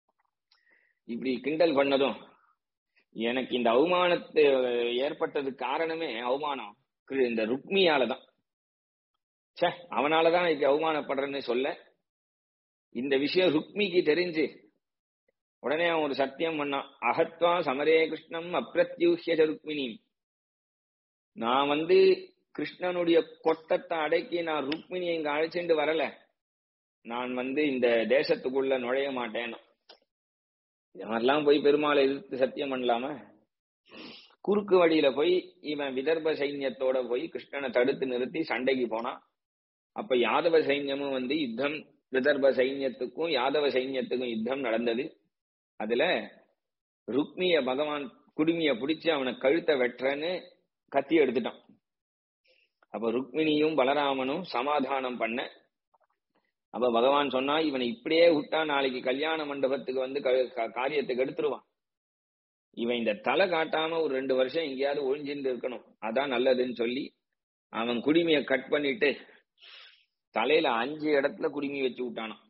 இப்படி கிண்டல் பண்ணதும் எனக்கு இந்த அவமானத்து ஏற்பட்டது காரணமே அவமானம் கிரு- இந்த ருக்மியால தான் ச்சே அவனாலதான் இப்படி அவமானப்படுறேன்னு சொல்ல இந்த விஷயம் ருக்மிக்கு தெரிஞ்சு உடனே அவன் ஒரு சத்தியம் பண்ணான் அகத்வா சமரே கிருஷ்ணம் அப்பிரத்யூஹ்ய ச ருக்மிணி நான் வந்து கிருஷ்ணனுடைய கொட்டத்தை அடக்கி நான் ருக்மிணியை இங்க அழைச்சிட்டு வரல நான் வந்து இந்த தேசத்துக்குள்ள நுழைய மாட்டேன் இது மாதிரிலாம் போய் பெருமாளை எதிர்த்து சத்தியம் பண்ணலாமா குறுக்கு வழியில போய் இவன் விதர்ப சைன்யத்தோட போய் கிருஷ்ணனை தடுத்து நிறுத்தி சண்டைக்கு போனான் அப்ப யாதவ சைன்யமும் வந்து யுத்தம் விதர்ப சைன்யத்துக்கும் யாதவ சைன்யத்துக்கும் யுத்தம் நடந்தது அதுல ருக்மிய பகவான் குடுமிய பிடிச்சு அவனை கழுத்தை வெட்டுறன்னு கத்தி எடுத்துட்டான் அப்ப ருக்மிணியும் பலராமனும் சமாதானம் பண்ண அப்ப பகவான் சொன்னா இவனை இப்படியே விட்டா நாளைக்கு கல்யாண மண்டபத்துக்கு வந்து க- கா- காரியத்துக்கு எடுத்துருவான் இவன் இந்த தலை காட்டாம ஒரு ரெண்டு வருஷம் எங்கேயாவது ஒழிஞ்சிருந்து இருக்கணும் அதான் நல்லதுன்னு சொல்லி அவன் குடுமிய கட் பண்ணிட்டு தலையில அஞ்சு இடத்துல குடுமி வச்சு விட்டானான்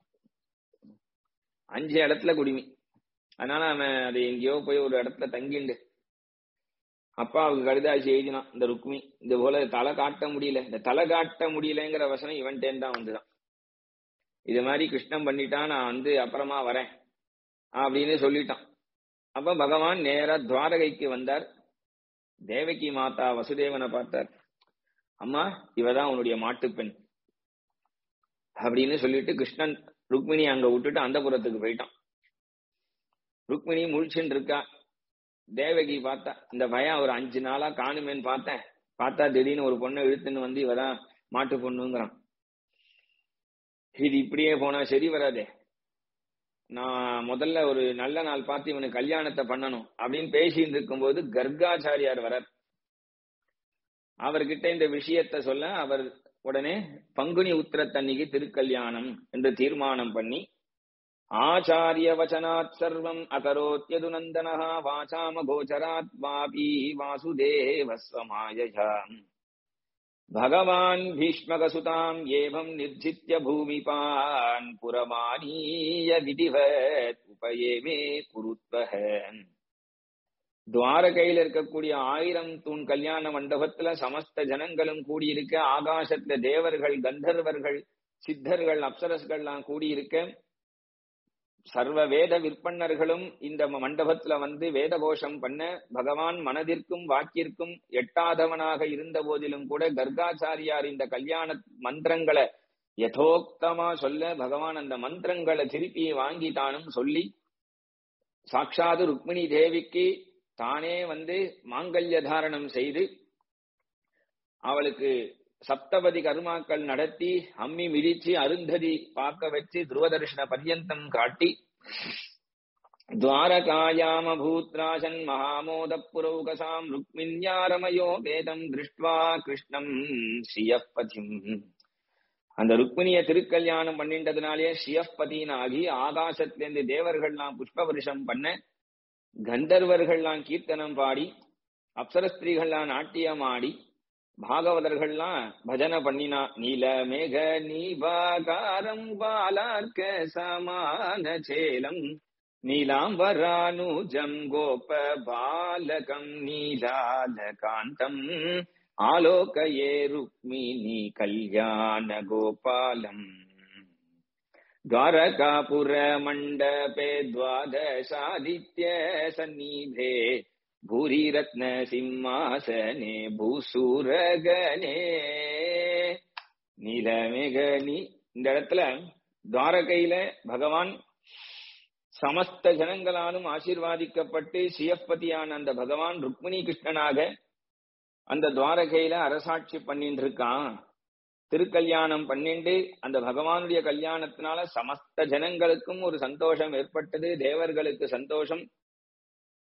அஞ்சு இடத்துல குடுமி அதனால அவன் அது எங்கேயோ போய் ஒரு இடத்துல தங்கிண்டு அப்பாவுக்கு கடிதாசி எழுதினான் இந்த ருக்மி இந்த போல தலை காட்ட முடியல இந்த தலை காட்ட முடியலங்கிற வசனம் இவன்டேன் தான் வந்துதான் இது மாதிரி கிருஷ்ணன் பண்ணிட்டான் நான் வந்து அப்புறமா வரேன் அப்படின்னு சொல்லிட்டான் அப்ப பகவான் நேரா துவாரகைக்கு வந்தார் தேவகி மாதா வசுதேவனை பார்த்தார் அம்மா இவதான் உன்னுடைய மாட்டுப்பெண் அப்படின்னு சொல்லிட்டு கிருஷ்ணன் ருக்மிணி அங்க விட்டுட்டு அந்த புறத்துக்கு போயிட்டான் ருக்மிணி முழிச்சுன்னு இருக்கா தேவகி பார்த்தா இந்த பையன் ஒரு அஞ்சு நாளா காணுமேன்னு பார்த்தேன் பார்த்தா திடீர்னு ஒரு பொண்ணை இழுத்துன்னு வந்து இவதான் மாட்டு பொண்ணுங்கிறான் இது இப்படியே போனா சரி வராதே நான் முதல்ல ஒரு நல்ல நாள் பார்த்து இவனுக்கு கல்யாணத்தை பண்ணணும் அப்படின்னு பேசிட்டு இருக்கும்போது கர்காச்சாரியார் வரார் அவர்கிட்ட இந்த விஷயத்த சொல்ல அவர் உடனே பங்குனி உத்திரத்தன்னிக்கு திருக்கல்யாணம் என்று தீர்மானம் பண்ணி ஆச்சாரிய வச்சனாத் சர்வம் அகரோத்யது நந்தனஹா வாசாம கோச்சராத் வாபி வாசுதேவஸ்வமாயஜாம் भगवान् भीष्मकसुताम् एवम् निर्जित्य भूमिपान् पुरमानीय विधिवत् उपयेमे कुरुत्वः துவாரகையில் இருக்கக்கூடிய ஆயிரம் தூண் கல்யாண மண்டபத்துல சமஸ்த ஜனங்களும் கூடியிருக்க ஆகாசத்துல தேவர்கள் கந்தர்வர்கள் சித்தர்கள் அப்சரஸ்கள்லாம் கூடியிருக்க சர்வ வேத விற்பன்னர்களும் இந்த மண்டபத்துல வந்து வேத கோஷம் பண்ண பகவான் மனதிற்கும் வாக்கிற்கும் எட்டாதவனாக இருந்த போதிலும் கூட கர்காச்சாரியார் இந்த கல்யாண மந்திரங்களை யதோக்தமா சொல்ல பகவான் அந்த மந்திரங்களை திருப்பி வாங்கி தானும் சொல்லி சாட்சாது ருக்மிணி தேவிக்கு தானே வந்து மாங்கல்ய தாரணம் செய்து அவளுக்கு சப்தபதி கர்மாக்கள் நடத்தி அம்மி மிதிச்சு அருந்ததி பார்க்க வச்சு துருவதர்ஷன பர்யந்தம் காட்டி துவாரகாயாம பூத்ராசன் மகாமோத புரௌகசாம் ருக்மிண்யாரமயோ வேதம் திருஷ்டுவா கிருஷ்ணம் ஸ்ரீயப்பதிம் அந்த ருக்மிணிய திருக்கல்யாணம் பண்ணின்றதுனாலே ஸ்ரீயப்பதினாகி ஆகாசத்திலிருந்து தேவர்கள்லாம் புஷ்ப வருஷம் பண்ண கந்தர்வர்கள்லாம் கீர்த்தனம் பாடி அப்சரஸ்திரீகள்லாம் நாட்டியம் ஆடி பாகவதர்கள்லாம் பஜனை பண்ணினா நீல மேக நீபாகாரம் பாலார்க்க சமான சேலம் நீலாம்பரானுஜம் கோப பாலகம் நீலாலகாந்தம் ஆலோகயே ருக்மிணி கல்யாண கோபாலம் द्वारकापुर मण्डपे द्वादशादित्य सन्निधे भूरिरत्न सिंहासने भूसूरगणे நீலமேகனி இந்த இடத்துல துவாரகையில பகவான் சமஸ்த ஜனங்களாலும் ஆசீர்வாதிக்கப்பட்டு சியப்பதியான அந்த பகவான் ருக்மிணி கிருஷ்ணனாக அந்த துவாரகையில அரசாட்சி பண்ணிட்டு இருக்கான் திருக்கல்யாணம் பண்ணிண்டு அந்த பகவானுடைய கல்யாணத்தினால சமஸ்த ஜனங்களுக்கும் ஒரு சந்தோஷம் ஏற்பட்டது தேவர்களுக்கு சந்தோஷம்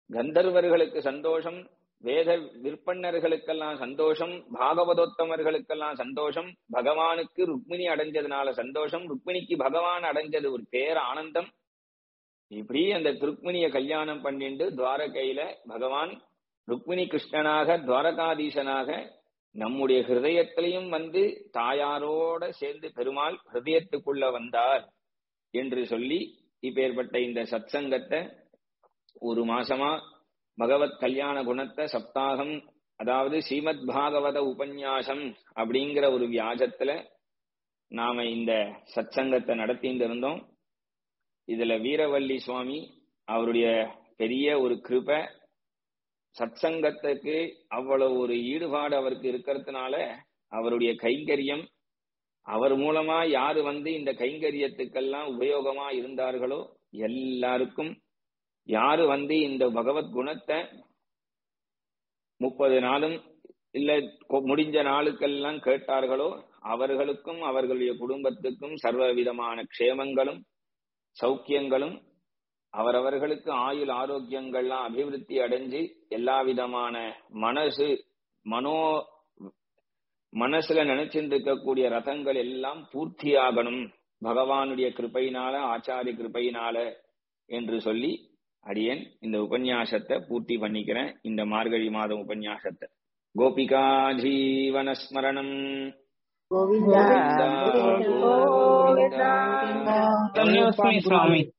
கந்தர்வர்களுக்கு சந்தோஷம் வேத விற்பன்னர்களுக்கெல்லாம் சந்தோஷம் பாகவதோத்தமர்களுக்கெல்லாம் சந்தோஷம் பகவானுக்கு ருக்மிணி அடைஞ்சதுனால சந்தோஷம் ருக்மிணிக்கு பகவான் அடைஞ்சது ஒரு பேர் ஆனந்தம் இப்படி அந்த ருக்மிணிய கல்யாணம் பண்ணிண்டு துவாரகையில பகவான் ருக்மிணி கிருஷ்ணனாக துவாரகாதீசனாக நம்முடைய ஹிருதயத்திலையும் வந்து தாயாரோட சேர்ந்து பெருமாள் ஹிருதயத்துக்குள்ள வந்தார் என்று சொல்லி இப்பேற்பட்ட இந்த சத்சங்கத்தை ஒரு மாசமா பகவத் கல்யாண குணத்தை சப்தாகம் அதாவது ஸ்ரீமத் பாகவத உபன்யாசம் அப்படிங்கிற ஒரு வியாஜத்துல நாம இந்த சத்சங்கத்தை நடத்திட்டு இருந்தோம் இதுல வீரவல்லி சுவாமி அவருடைய பெரிய ஒரு கிருப சத்சங்கத்துக்கு அவ்வளவு ஒரு ஈடுபாடு அவருக்கு இருக்கிறதுனால அவருடைய கைங்கரியம் அவர் மூலமா யாரு வந்து இந்த கைங்கரியத்துக்கெல்லாம் உபயோகமா இருந்தார்களோ எல்லாருக்கும் யாரு வந்து இந்த பகவத் குணத்தை முப்பது நாளும் இல்ல முடிஞ்ச நாளுக்கெல்லாம் கேட்டார்களோ அவர்களுக்கும் அவர்களுடைய குடும்பத்துக்கும் சர்வ விதமான க்ஷேமங்களும் சௌக்கியங்களும் அவரவர்களுக்கு ஆயுள் ஆரோக்கியங்கள்லாம் அபிவிருத்தி அடைஞ்சு எல்லா விதமான மனசு மனோ மனசுல நினைச்சிட்டு இருக்கக்கூடிய ரதங்கள் எல்லாம் பூர்த்தியாகணும் பகவானுடைய கிருப்பையினால ஆச்சாரிய கிருப்பையினால என்று சொல்லி அடியேன் இந்த உபன்யாசத்தை பூர்த்தி பண்ணிக்கிறேன் இந்த மார்கழி மாதம் உபன்யாசத்தை கோபிகா ஜீவனஸ்மரணம் கோவிந்தா கோவிந்தா, கோவிந்தா. ధన్యోస్మి స్వామి